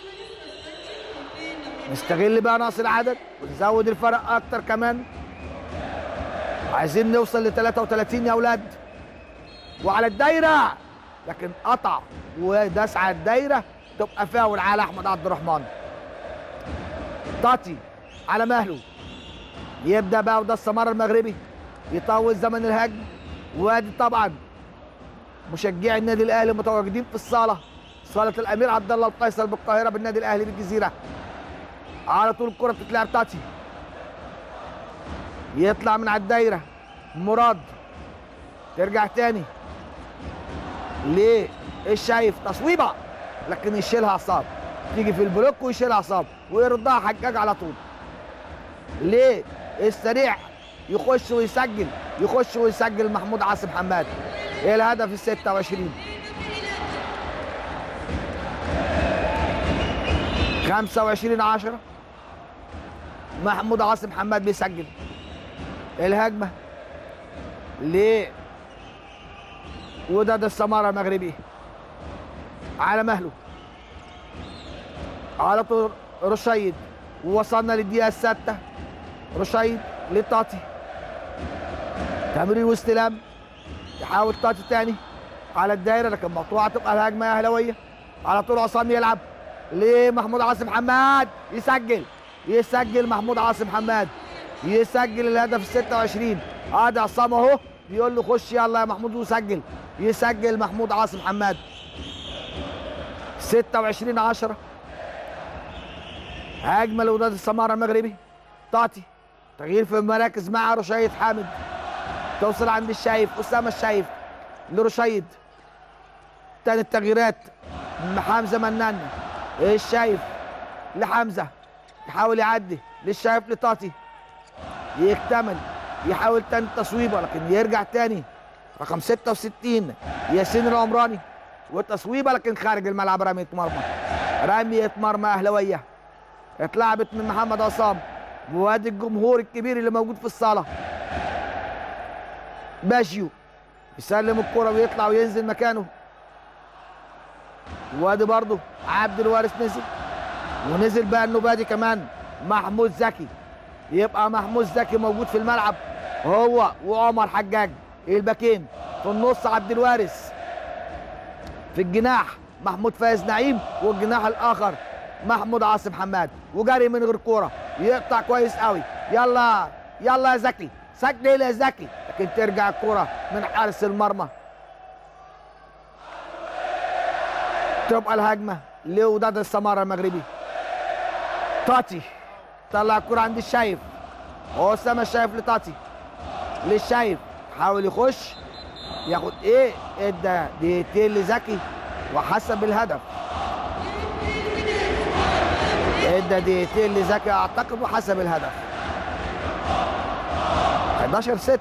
B: نستغل بقى نقص العدد ونزود الفرق أكتر كمان عايزين نوصل ل 33 يا أولاد وعلى الدايرة لكن قطع وداس على الدايرة تبقى فاول على أحمد عبد الرحمن طاتي على مهله يبدا بقى وده السمار المغربي يطول زمن الهجم وادي طبعا مشجعي النادي الاهلي متواجدين في الصاله صاله الامير عبد الله القيصر بالقاهره بالنادي الاهلي بالجزيره على طول الكره بتتلعب تاتي يطلع من على الدايره مراد ترجع تاني ليه ايش شايف تصويبه لكن يشيلها عصام تيجي في البلوك ويشيلها عصام ويردها حجاج على طول ليه السريع يخش ويسجل يخش ويسجل محمود عاصم حماد ايه الهدف ال 26 25 10 محمود عاصم حماد بيسجل الهجمه ليه وداد السماره المغربي على مهله على طول رشيد ووصلنا للدقيقة السادسة رشيد لطاتي تمرير واستلام يحاول طاتي تاني على الدايرة لكن مقطوعة تبقى الهجمة أهلاوية على طول عصام يلعب لمحمود عاصم حماد يسجل يسجل محمود عاصم حماد يسجل الهدف ال 26 ادي عصام اهو بيقول له خش يلا يا محمود وسجل يسجل محمود عاصم حماد 26 10 هجمه لوداد السماره المغربي طاتي تغيير في المراكز مع رشيد حامد توصل عند الشايف اسامه الشايف لرشيد تاني التغييرات حمزه منان الشايف لحمزه يحاول يعدي للشايف لطاتي يكتمل يحاول تاني التصويبه لكن يرجع تاني رقم 66 ياسين العمراني والتصويبه لكن خارج الملعب رميه مرمى رميه مرمى اهلاويه اتلعبت من محمد عصام وادي الجمهور الكبير اللي موجود في الصاله باشيو يسلم الكرة ويطلع وينزل مكانه وادي برضه عبد الوارث نزل ونزل بقى النبادي كمان محمود زكي يبقى محمود زكي موجود في الملعب هو وعمر حجاج الباكين في النص عبد الوارث في الجناح محمود فايز نعيم والجناح الاخر محمود عاصم حماد وجري من غير كوره يقطع كويس قوي يلا يلا يا زكي سجل يا زكي لكن ترجع الكوره من حارس المرمى تبقى الهجمه لوداد السماره المغربي تاتي طلع الكوره عند الشايف اسامه الشايف لتاتي للشايف حاول يخش ياخد ايه ادى دقيقتين لزكي وحسب الهدف ادى دقيقتين لزكي اعتقد وحسب الهدف 11 6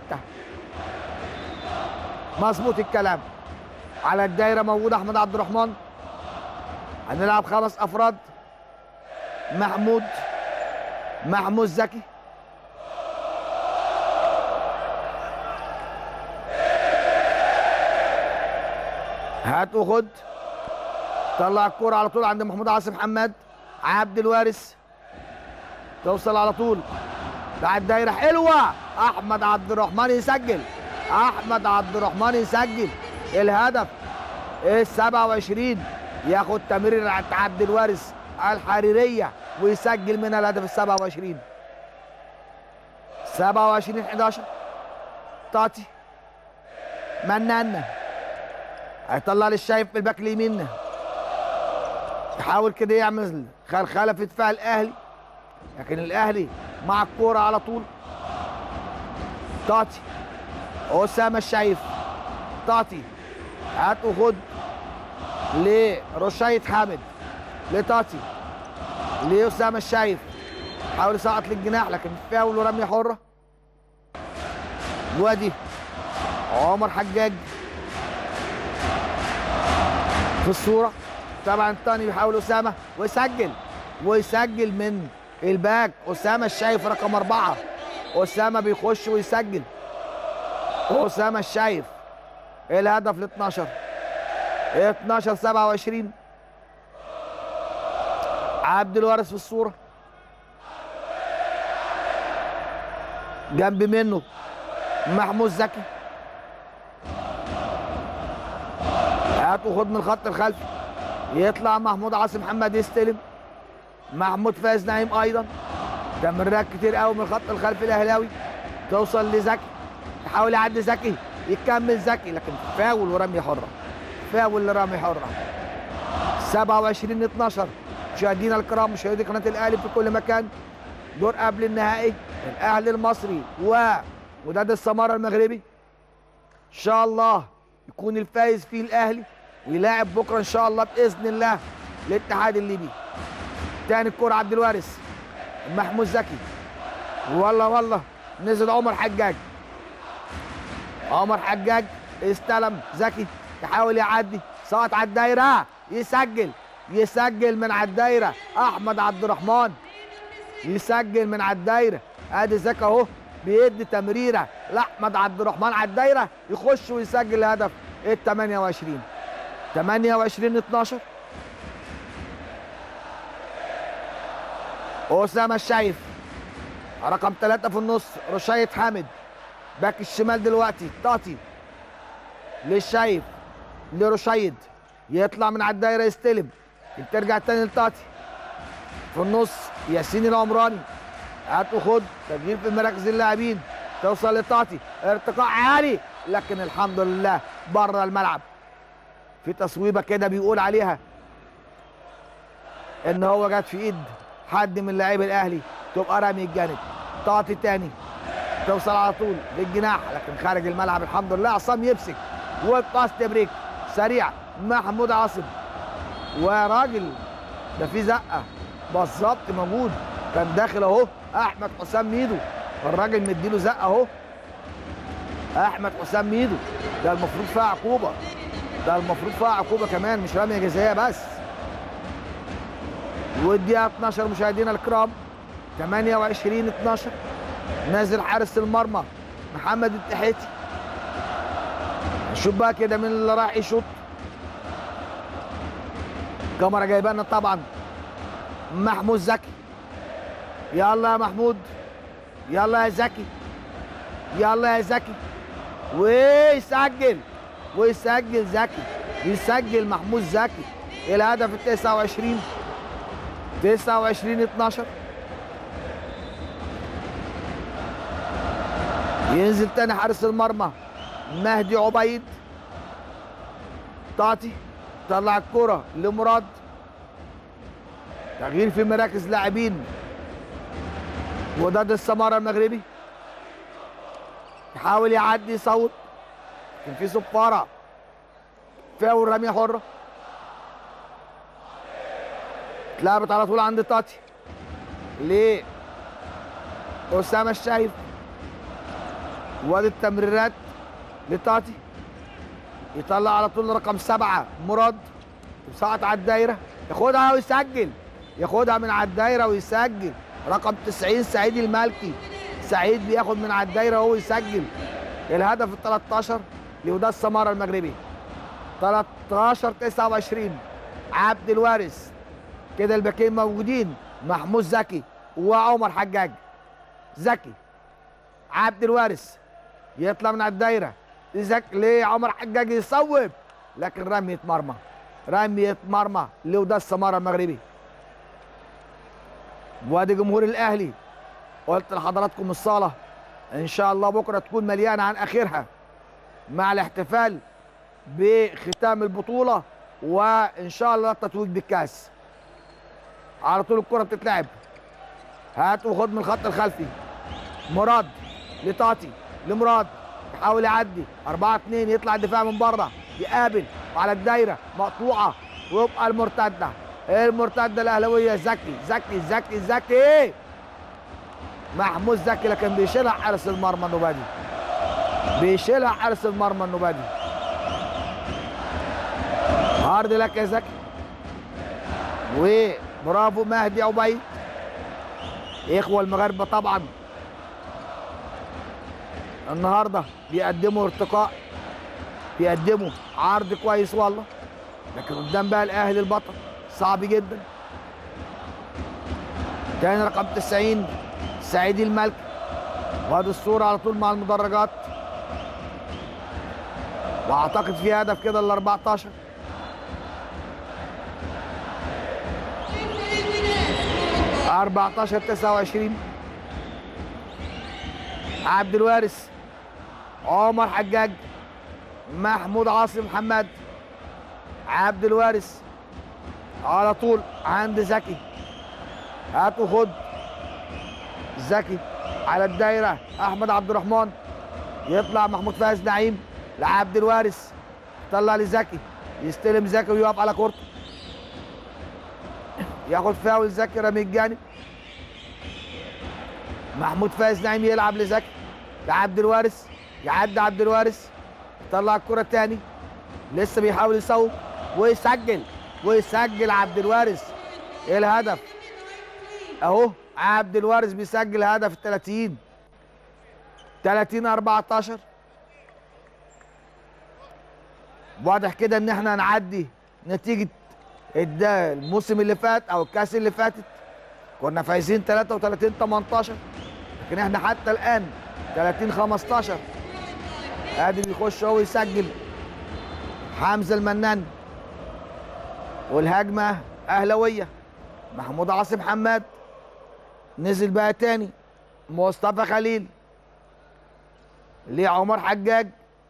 B: مظبوط الكلام على الدايره موجود احمد عبد الرحمن هنلعب خمس افراد محمود محمود زكي هات وخد طلع الكوره على طول عند محمود عاصم حماد عبد الوارث توصل على طول بتاع الدايره حلوه احمد عبد الرحمن يسجل احمد عبد الرحمن يسجل الهدف ال 27 ياخد تمرير عند عبد الوارث الحريريه ويسجل منها الهدف ال 27 27 11 طاتي مننا هيطلع للشايف بالباك اليمين يحاول كده يعمل خلخله في دفاع الاهلي لكن الاهلي مع الكوره على طول طاطي اسامه الشايف طاطي هات وخد لرشايد حامد لطاطي لاسامه الشايف حاول يسقط للجناح لكن فاول ورميه حره وادي عمر حجاج في الصوره طبعا الثاني بيحاول اسامه ويسجل ويسجل من الباك اسامه الشايف رقم اربعه اسامه بيخش ويسجل اسامه الشايف الهدف ل 12 12 27 عبد الوارث في الصوره جنب منه محمود زكي هات وخد من الخط الخلفي يطلع محمود عاصم محمد يستلم محمود فايز نعيم ايضا تمريرات كتير قوي من الخط الخلفي الاهلاوي توصل لزكي يحاول يعدي زكي يكمل زكي لكن فاول ورمي حره فاول لرمي حره 27 12 مشاهدينا الكرام مشاهدي قناه الاهلي في كل مكان دور قبل النهائي الاهلي المصري و وداد السماره المغربي ان شاء الله يكون الفايز فيه الاهلي ويلاعب بكره ان شاء الله باذن الله الاتحاد الليبي تاني الكرة عبد الوارث محمود زكي والله والله نزل عمر حجاج عمر حجاج استلم زكي يحاول يعدي سقط على الدايره يسجل يسجل من على الدايره احمد عبد الرحمن يسجل من على الدايره ادي زكي اهو بيدي تمريره لاحمد عبد الرحمن على الدايره يخش ويسجل الهدف ال 28 28 12 اسامه الشايف رقم ثلاثة في النص رشايد حامد باك الشمال دلوقتي طاطي للشايف لرشايد يطلع من على الدايره يستلم ترجع تاني لطاطي في النص ياسين العمراني هات وخد تغيير في مراكز اللاعبين توصل لطاطي ارتقاء عالي لكن الحمد لله بره الملعب في تصويبه كده بيقول عليها ان هو جت في ايد حد من لاعبي الاهلي تبقى رمي الجانب طاطي تاني توصل على طول للجناح لكن خارج الملعب الحمد لله عصام يمسك والباس بريك سريع محمود عاصم وراجل ده في زقه بالظبط موجود كان داخل اهو احمد حسام ميدو الراجل مديله زقه اهو احمد حسام ميدو ده المفروض فيها عقوبه ده المفروض فيها عقوبه كمان مش رميه جزائيه بس والدقيقه 12 مشاهدينا الكرام 28 12 نازل حارس المرمى محمد التحيتي شوف بقى كده مين اللي راح يشوط الكاميرا جايبه لنا طبعا محمود زكي يلا يا محمود يلا يا زكي يلا يا زكي ويسجل ويسجل زكي يسجل محمود زكي الهدف ال 29 29 12 ينزل تاني حارس المرمى مهدي عبيد تعطي طلع الكرة لمراد تغيير في مراكز لاعبين وداد السمارة المغربي يحاول يعدي يصوت كان في صفارة فاول رمية حرة اتلعبت على طول عند تاتي ليه أسامة الشايف وادي التمريرات لتاتي يطلع على طول رقم سبعة مراد يسقط على الدايرة ياخدها ويسجل ياخدها من على الدايرة ويسجل رقم 90 سعيد المالكي سعيد بياخد من على الدايرة وهو يسجل الهدف ال 13 لوداد السمارة المغربي 13 29 عبد الوارث كده الباكين موجودين محمود زكي وعمر حجاج زكي عبد الوارث يطلع من على الدايره زك ليه عمر حجاج يصوب لكن رمية مرمى رمية مرمى لوداد السمارة المغربي وادي جمهور الاهلي قلت لحضراتكم الصاله ان شاء الله بكره تكون مليانه عن اخرها مع الاحتفال بختام البطوله وان شاء الله التتويج بالكاس على طول الكره بتتلعب هات وخد من الخط الخلفي مراد لطاطي لمراد يحاول يعدي 4 2 يطلع الدفاع من بره يقابل على الدايره مقطوعه ويبقى المرتده المرتده الاهلاويه زكي زكي زكي زكي محمود زكي لكن بيشيلها حارس المرمى النوبادي بيشيلها حارس المرمى النوبادي هارد لك يا زكي وبرافو مهدي عبيد اخوه المغاربه طبعا النهارده بيقدموا ارتقاء بيقدموا عرض كويس والله لكن قدام بقى الاهلي البطل صعب جدا كان رقم 90 سعيد الملك وادي الصورة على طول مع المدرجات واعتقد في هدف كده ال 14 14 29 عبد الوارث عمر حجاج محمود عاصم محمد عبد الوارث على طول عند زكي هات وخد زكي على الدايره احمد عبد الرحمن يطلع محمود فايز نعيم لعبد الوارث طلع لزكي يستلم زكي ويقف على كورته ياخد فاول زكي رمي الجانب محمود فايز نعيم يلعب لزكي لعبد الوارث يعدي عبد الوارث يطلع الكرة تاني لسه بيحاول يصوب ويسجل ويسجل عبد الوارث ايه الهدف اهو عبد الوارث بيسجل هدف ال 30 30 14 واضح كده ان احنا هنعدي نتيجه الدا- الموسم اللي فات او الكاس اللي فاتت كنا فايزين 33 18 لكن احنا حتى الان 30 15 ادي بيخش هو يسجل حمزه المنان والهجمه اهلاويه محمود عاصم حماد نزل بقى تاني مصطفى خليل لعمر حجاج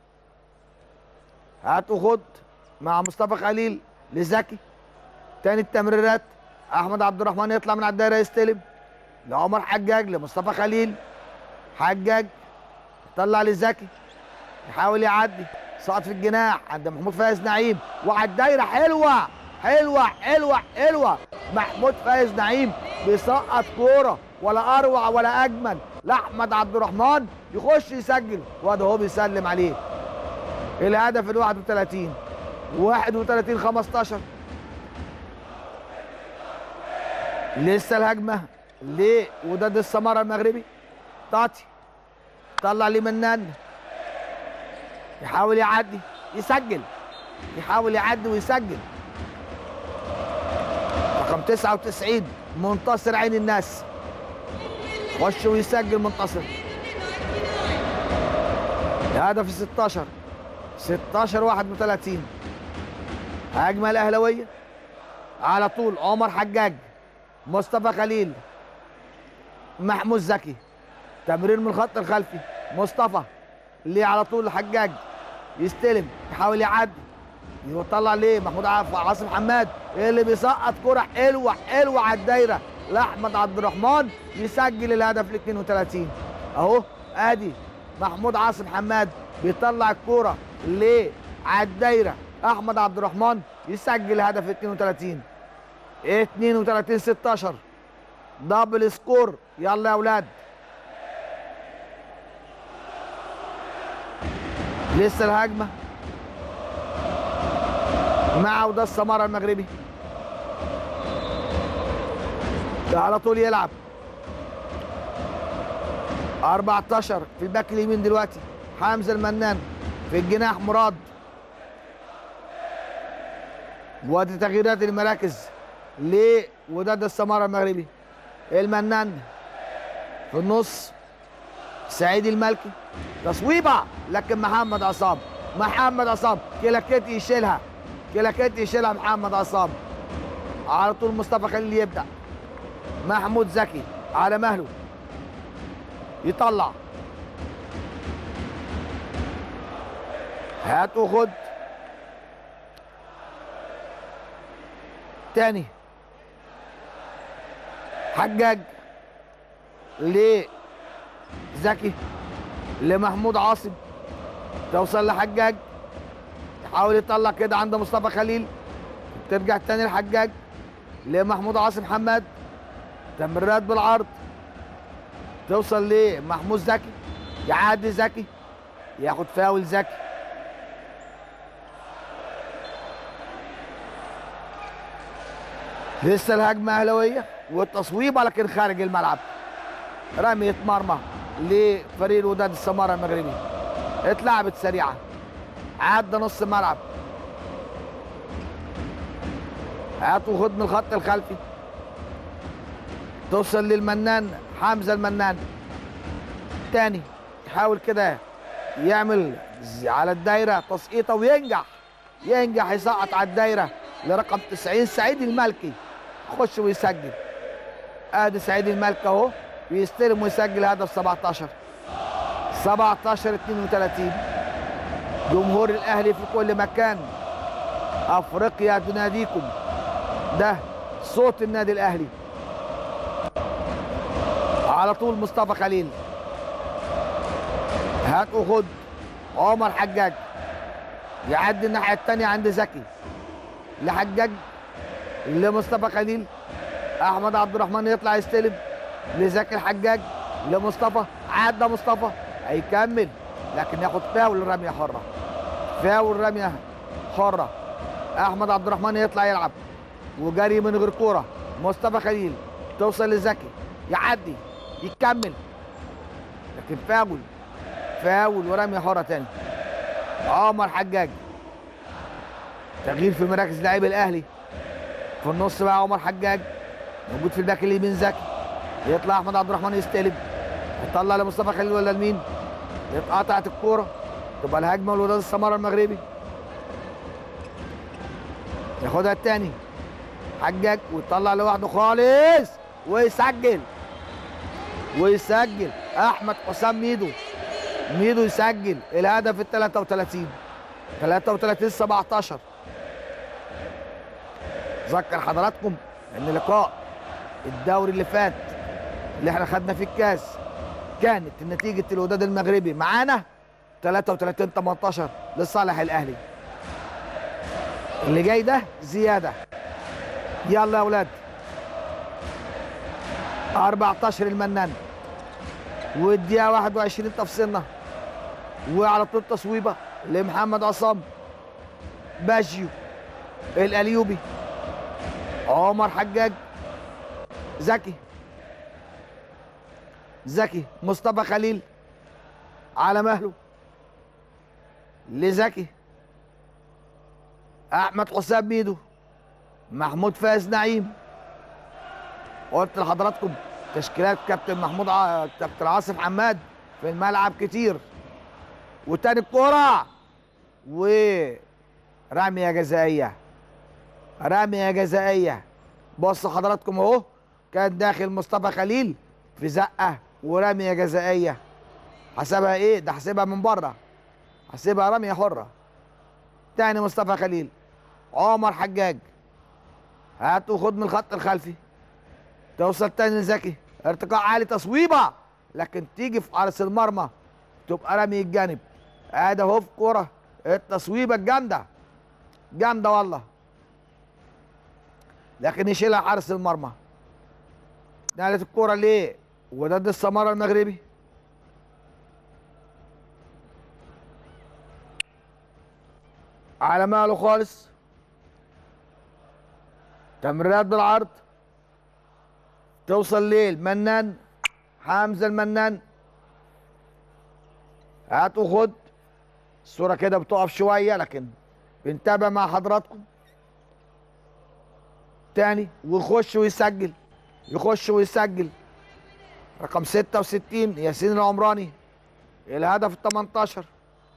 B: هات وخد مع مصطفى خليل لزكي تاني التمريرات احمد عبد الرحمن يطلع من على الدايره يستلم لعمر حجاج لمصطفى خليل حجاج طلع لزكي يحاول يعدي سقط في الجناح عند محمود فايز نعيم وعلى الدايره حلوه حلوه حلوه حلوه محمود فايز نعيم بيسقط كوره ولا اروع ولا اجمل لاحمد عبد الرحمن يخش يسجل وده هو بيسلم عليه الهدف ال 31 31 15 لسه الهجمه لوداد السماره المغربي طاطي طلع لي منان يحاول يعدي يسجل يحاول يعدي ويسجل رقم 99 منتصر عين الناس خش ويسجل منتصر الهدف 16 16 31 هجمه الاهلاويه على طول عمر حجاج مصطفى خليل محمود زكي تمرير من الخط الخلفي مصطفى اللي على طول الحجاج يستلم يحاول يعدي يطلع ليه محمود عاف- عاصم حماد اللي بيسقط كرة حلوة حلوة على الدايرة لأحمد عبد الرحمن يسجل الهدف ال 32 أهو أدي محمود عاصم حماد بيطلع الكرة ليه على الدايرة أحمد عبد الرحمن يسجل هدف ال 32 32 16 دبل سكور يلا يا أولاد لسه الهجمة مع وده السمارة المغربي ده على طول يلعب 14 في الباك اليمين دلوقتي حمزة المنان في الجناح مراد وادي تغييرات المراكز لوداد السمارة المغربي المنان في النص سعيد المالكي تصويبه لكن محمد عصام محمد عصام كلاكيت يشيلها كلاكيت يشيلها محمد عصام على طول مصطفى خليل يبدا محمود زكي على مهله يطلع هات وخد تاني حجاج لزكي لمحمود عاصم توصل لحجاج يحاول يطلع كده عند مصطفى خليل ترجع تاني لحجاج لمحمود عاصم حماد تمريرات بالعرض توصل لمحمود زكي يعدي زكي ياخد فاول زكي لسه الهجمه اهلاويه والتصويبه لكن خارج الملعب رمية مرمى لفريق الوداد السمارة المغربي اتلعبت سريعة عدى نص الملعب هات وخد من الخط الخلفي توصل للمنان حمزة المنان تاني يحاول كده يعمل ز- على الدايرة تسقيطة وينجح ينجح يسقط على الدايرة لرقم 90 سعيد المالكي يخش ويسجل ادي سعيد المالكي اهو بيستلم ويسجل هدف 17 17 32 جمهور الاهلي في كل مكان افريقيا تناديكم ده صوت النادي الاهلي على طول مصطفى خليل هات وخد عمر حجاج يعدي الناحيه الثانيه عند زكي لحجاج لمصطفى خليل احمد عبد الرحمن يطلع يستلم لزكي الحجاج لمصطفى عدى مصطفى هيكمل لكن ياخد فاول رميه حره فاول رميه حره احمد عبد الرحمن يطلع يلعب وجري من غير كوره مصطفى خليل توصل لزكي يعدي يكمل لكن فاول فاول ورميه حره تاني عمر حجاج تغيير في مراكز لاعبي الاهلي في النص بقى عمر حجاج موجود في الباك اليمين زكي يطلع احمد عبد الرحمن يستلم يطلع لمصطفى خليل ولا لمين اتقطعت الكوره تبقى الهجمه لوداد السماره المغربي ياخدها التاني حجاج ويطلع لوحده خالص ويسجل ويسجل احمد حسام ميدو ميدو يسجل الهدف ال 33 33 17 ذكر حضراتكم ان لقاء الدوري اللي فات اللي احنا خدنا فيه الكاس كانت نتيجة الوداد المغربي معانا 33 18 لصالح الاهلي اللي جاي ده زيادة يلا يا اولاد 14 المنان والدقيقة 21 تفصيلنا وعلى طول تصويبة لمحمد عصام باجيو الأليوبي عمر حجاج زكي زكي مصطفى خليل على مهله لزكي احمد حسام ميدو محمود فايز نعيم قلت لحضراتكم تشكيلات كابتن محمود ع... كابتن عاصم حماد في الملعب كتير وتاني الكرة ورمية جزائية رمية جزائية بص حضراتكم اهو كان داخل مصطفى خليل في زقة ورمية جزائية حسبها ايه ده حسبها من بره حسبها رمية حرة تاني مصطفى خليل عمر حجاج هات وخد من الخط الخلفي توصل تاني لزكي ارتقاء عالي تصويبه لكن تيجي في حارس المرمى تبقى رمي الجانب ادي اهو في كوره التصويبه الجامده جامده والله لكن يشيلها حارس المرمى نقلت الكوره ليه وداد السماره المغربي على ماله خالص تمريرات بالعرض توصل ليه المنان حمزه المنان هات وخد الصوره كده بتقف شويه لكن بنتابع مع حضراتكم تاني ويخش ويسجل يخش ويسجل رقم 66 ياسين العمراني الهدف ال 18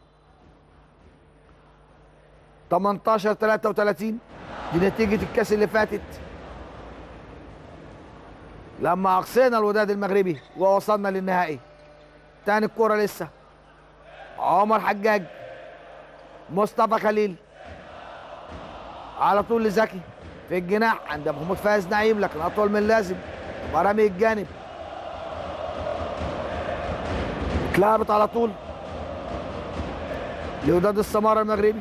B: 18 33 دي نتيجة الكاس اللي فاتت لما أقصينا الوداد المغربي ووصلنا للنهائي تاني الكرة لسه عمر حجاج مصطفى خليل على طول لزكي في الجناح عند محمود فايز نعيم لكن أطول من اللازم تبقى رامي الجانب اتلعبت على طول لوداد السمارة المغربي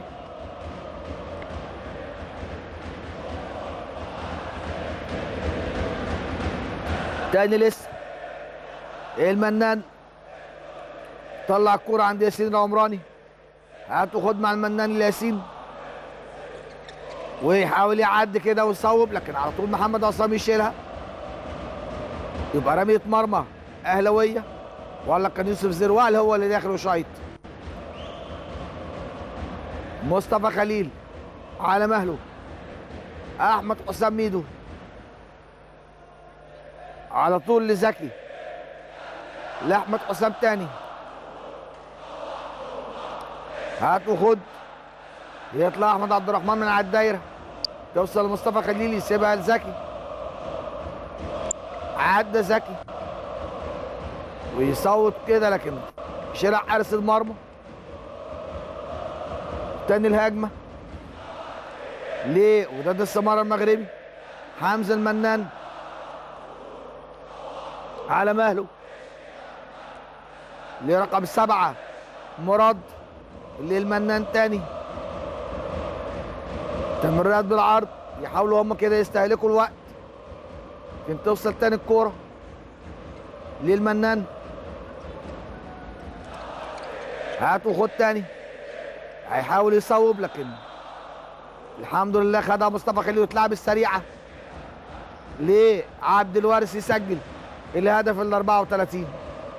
B: تاني لسه المنان طلع الكرة عند ياسين العمراني هات وخد مع المنان الياسين ويحاول يعدي كده ويصوب لكن على طول محمد عصام يشيلها يبقى رمية مرمى أهلوية ولا كان يوسف زروال هو اللي داخل وشايط مصطفى خليل على مهله احمد حسام ميدو على طول لزكي لاحمد حسام تاني هات وخد يطلع احمد عبد الرحمن من على الدايره توصل لمصطفى خليل يسيبها لزكي عدى زكي ويصوت كده لكن شرع حارس المرمى تاني الهجمه ليه وداد السماره المغربي حمزه المنان على مهله لرقم سبعة مراد للمنان تاني تمريرات بالعرض يحاولوا هم كده يستهلكوا الوقت يمكن توصل تاني الكورة للمنان هات وخد تاني هيحاول يصوب لكن الحمد لله خدها مصطفى خليل وتلعب السريعة ليه عبد الوارث يسجل الهدف ال 34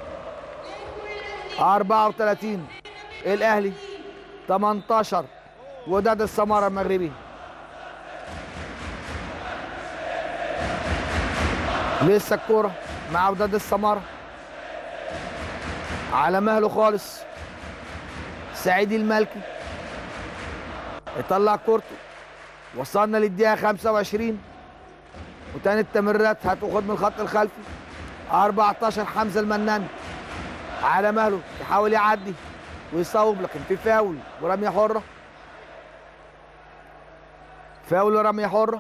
B: 34 الاهلي 18 وداد السمارة المغربي لسه الكورة مع وداد السمارة على مهله خالص سعيد المالكي يطلع كورته وصلنا للدقيقة 25 وتاني التمريرات هتاخد من الخط الخلفي 14 حمزه المنان على مهله يحاول يعدي ويصوب لكن في فاول ورميه حره فاول ورميه حره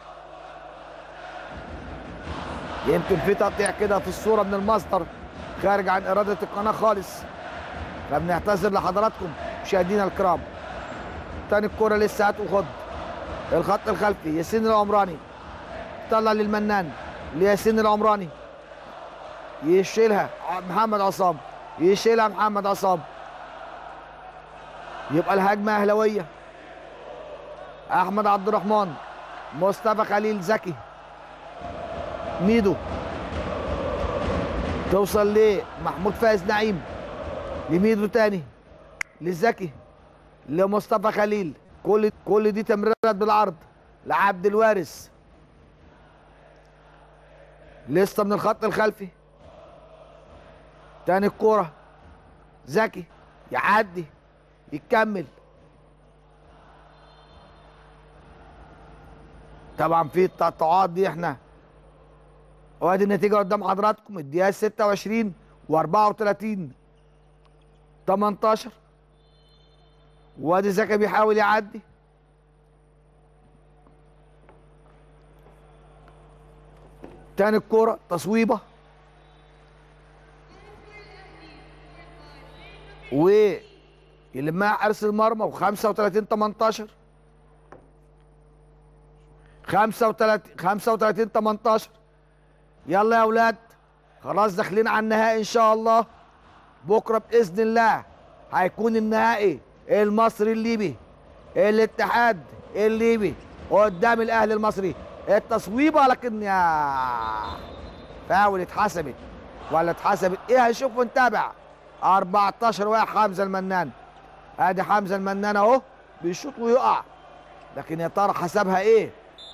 B: يمكن في تقطيع كده في الصوره من المصدر خارج عن اراده القناه خالص فبنعتذر لحضراتكم مشاهدينا الكرام تاني الكوره لسه هات وخد الخط الخلفي ياسين العمراني طلع للمنان لياسين العمراني يشيلها محمد عصام يشيلها محمد عصام يبقى الهجمه اهلاويه احمد عبد الرحمن مصطفى خليل زكي ميدو توصل ليه محمود فايز نعيم لميدو تاني لزكي لمصطفى خليل كل كل دي تمريرات بالعرض لعبد الوارث لسه من الخط الخلفي تاني الكوره زكي يعدي يكمل طبعا في التقطعات دي احنا وادي النتيجه قدام حضراتكم الدقيقه 26 و34 18 وادي زكي بيحاول يعدي تاني الكوره تصويبه ويلمها حارس المرمى و35 18 35 35 18 يلا يا اولاد خلاص داخلين على النهائي ان شاء الله بكره باذن الله هيكون النهائي المصري الليبي الاتحاد الليبي قدام الاهلي المصري التصويبه لكن يا فاول اتحسبت ولا اتحسبت ايه هنشوف ونتابع 14 واقع حمزه المنان ادي حمزه المنان اهو بيشوط ويقع لكن يا ترى حسبها ايه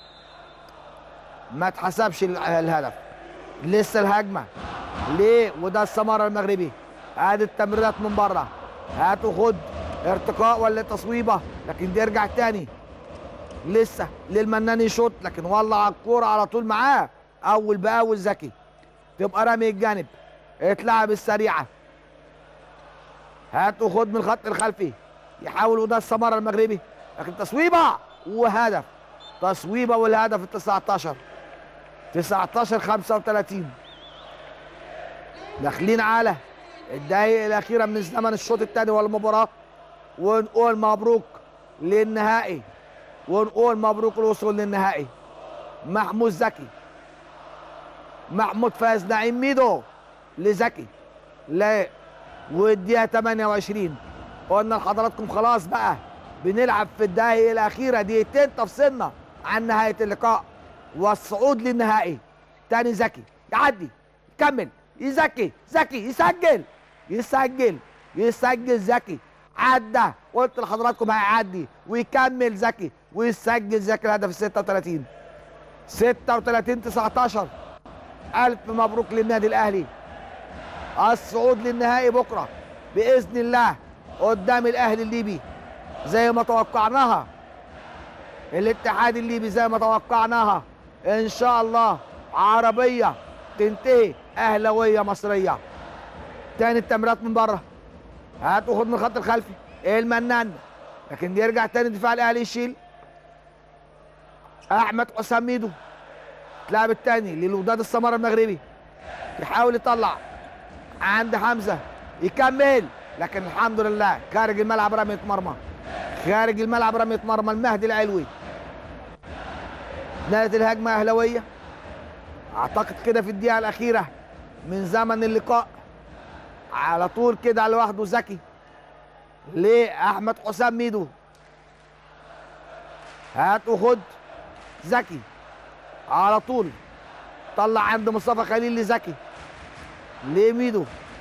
B: ما اتحسبش ال- الهدف لسه الهجمه ليه وده السماره المغربي ادي التمريرات من بره هات وخد ارتقاء ولا تصويبه لكن دي يرجع تاني لسه للمنان يشوط لكن ولع الكوره على طول معاه اول باول ذكي تبقى رامي الجانب اتلعب السريعه هات وخد من الخط الخلفي يحاول وده السماره المغربي لكن تصويبه وهدف تصويبه والهدف ال 19 19 35 داخلين على الدقايق الاخيره من الزمن الشوط الثاني والمباراه ونقول مبروك للنهائي ونقول مبروك الوصول للنهائي محمود زكي محمود فاز نعيم ميدو لزكي لا والدقيقه 28 قلنا لحضراتكم خلاص بقى بنلعب في الدقايق الاخيره دقيقتين تفصلنا عن نهايه اللقاء والصعود للنهائي تاني زكي يعدي يكمل يزكي زكي يسجل يسجل يسجل زكي عدى قلت لحضراتكم هيعدي ويكمل زكي ويسجل زكي الهدف ال 36 36 19 ألف مبروك للنادي الأهلي الصعود للنهائي بكرة بإذن الله قدام الأهلي الليبي زي ما توقعناها الاتحاد الليبي زي ما توقعناها إن شاء الله عربية تنتهي أهلوية مصرية تاني التمريرات من بره هات وخد من الخط الخلفي المنان لكن يرجع تاني دفاع الاهلي يشيل احمد حسام ميدو اللاعب التاني للوداد السمره المغربي يحاول يطلع عند حمزه يكمل لكن الحمد لله خارج الملعب رميه مرمى خارج الملعب رميه مرمى المهدي العلوي نهايه الهجمه اهلاويه اعتقد كده في الدقيقه الاخيره من زمن اللقاء على طول كده لوحده زكي لاحمد حسام ميدو هات وخد زكي على طول طلع عند مصطفى خليل لزكي لميدو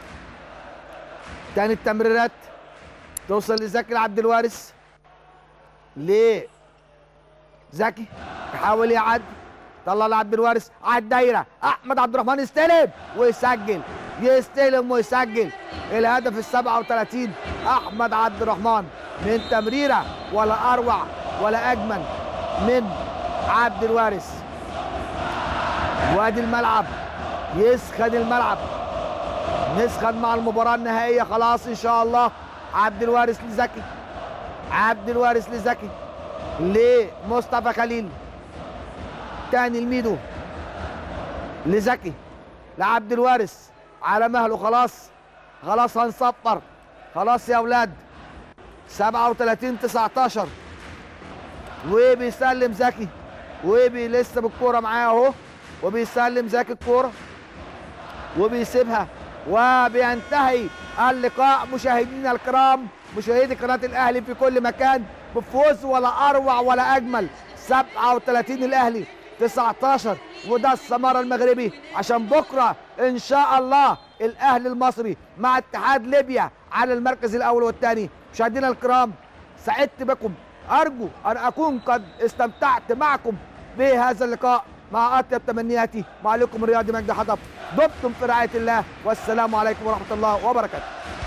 B: تاني التمريرات توصل لزكي لعبد الوارث ليه زكي يحاول يعدي طلع لعبد الوارث على الدايره احمد عبد الرحمن يستلم ويسجل يستلم ويسجل الهدف ال 37 احمد عبد الرحمن من تمريره ولا اروع ولا اجمل من عبد الوارث وادي الملعب يسخن الملعب نسخن مع المباراه النهائيه خلاص ان شاء الله عبد الوارث لزكي عبد الوارث لزكي لمصطفى خليل تاني الميدو لزكي لعبد الوارث على مهله خلاص خلاص هنصفر خلاص يا اولاد 37 19 وبيسلم زكي وبي لسه بالكوره معاه اهو وبيسلم زكي الكوره وبيسيبها وبينتهي اللقاء مشاهدينا الكرام مشاهدي قناه الاهلي في كل مكان بفوز ولا اروع ولا اجمل 37 الاهلي 19 وده السماره المغربي عشان بكره ان شاء الله الاهلي المصري مع اتحاد ليبيا على المركز الاول والثاني مشاهدينا الكرام سعدت بكم ارجو ان اكون قد استمتعت معكم بهذا اللقاء مع اطيب تمنياتي معلكم الرياضي مجدي حطب دمتم في رعايه الله والسلام عليكم ورحمه الله وبركاته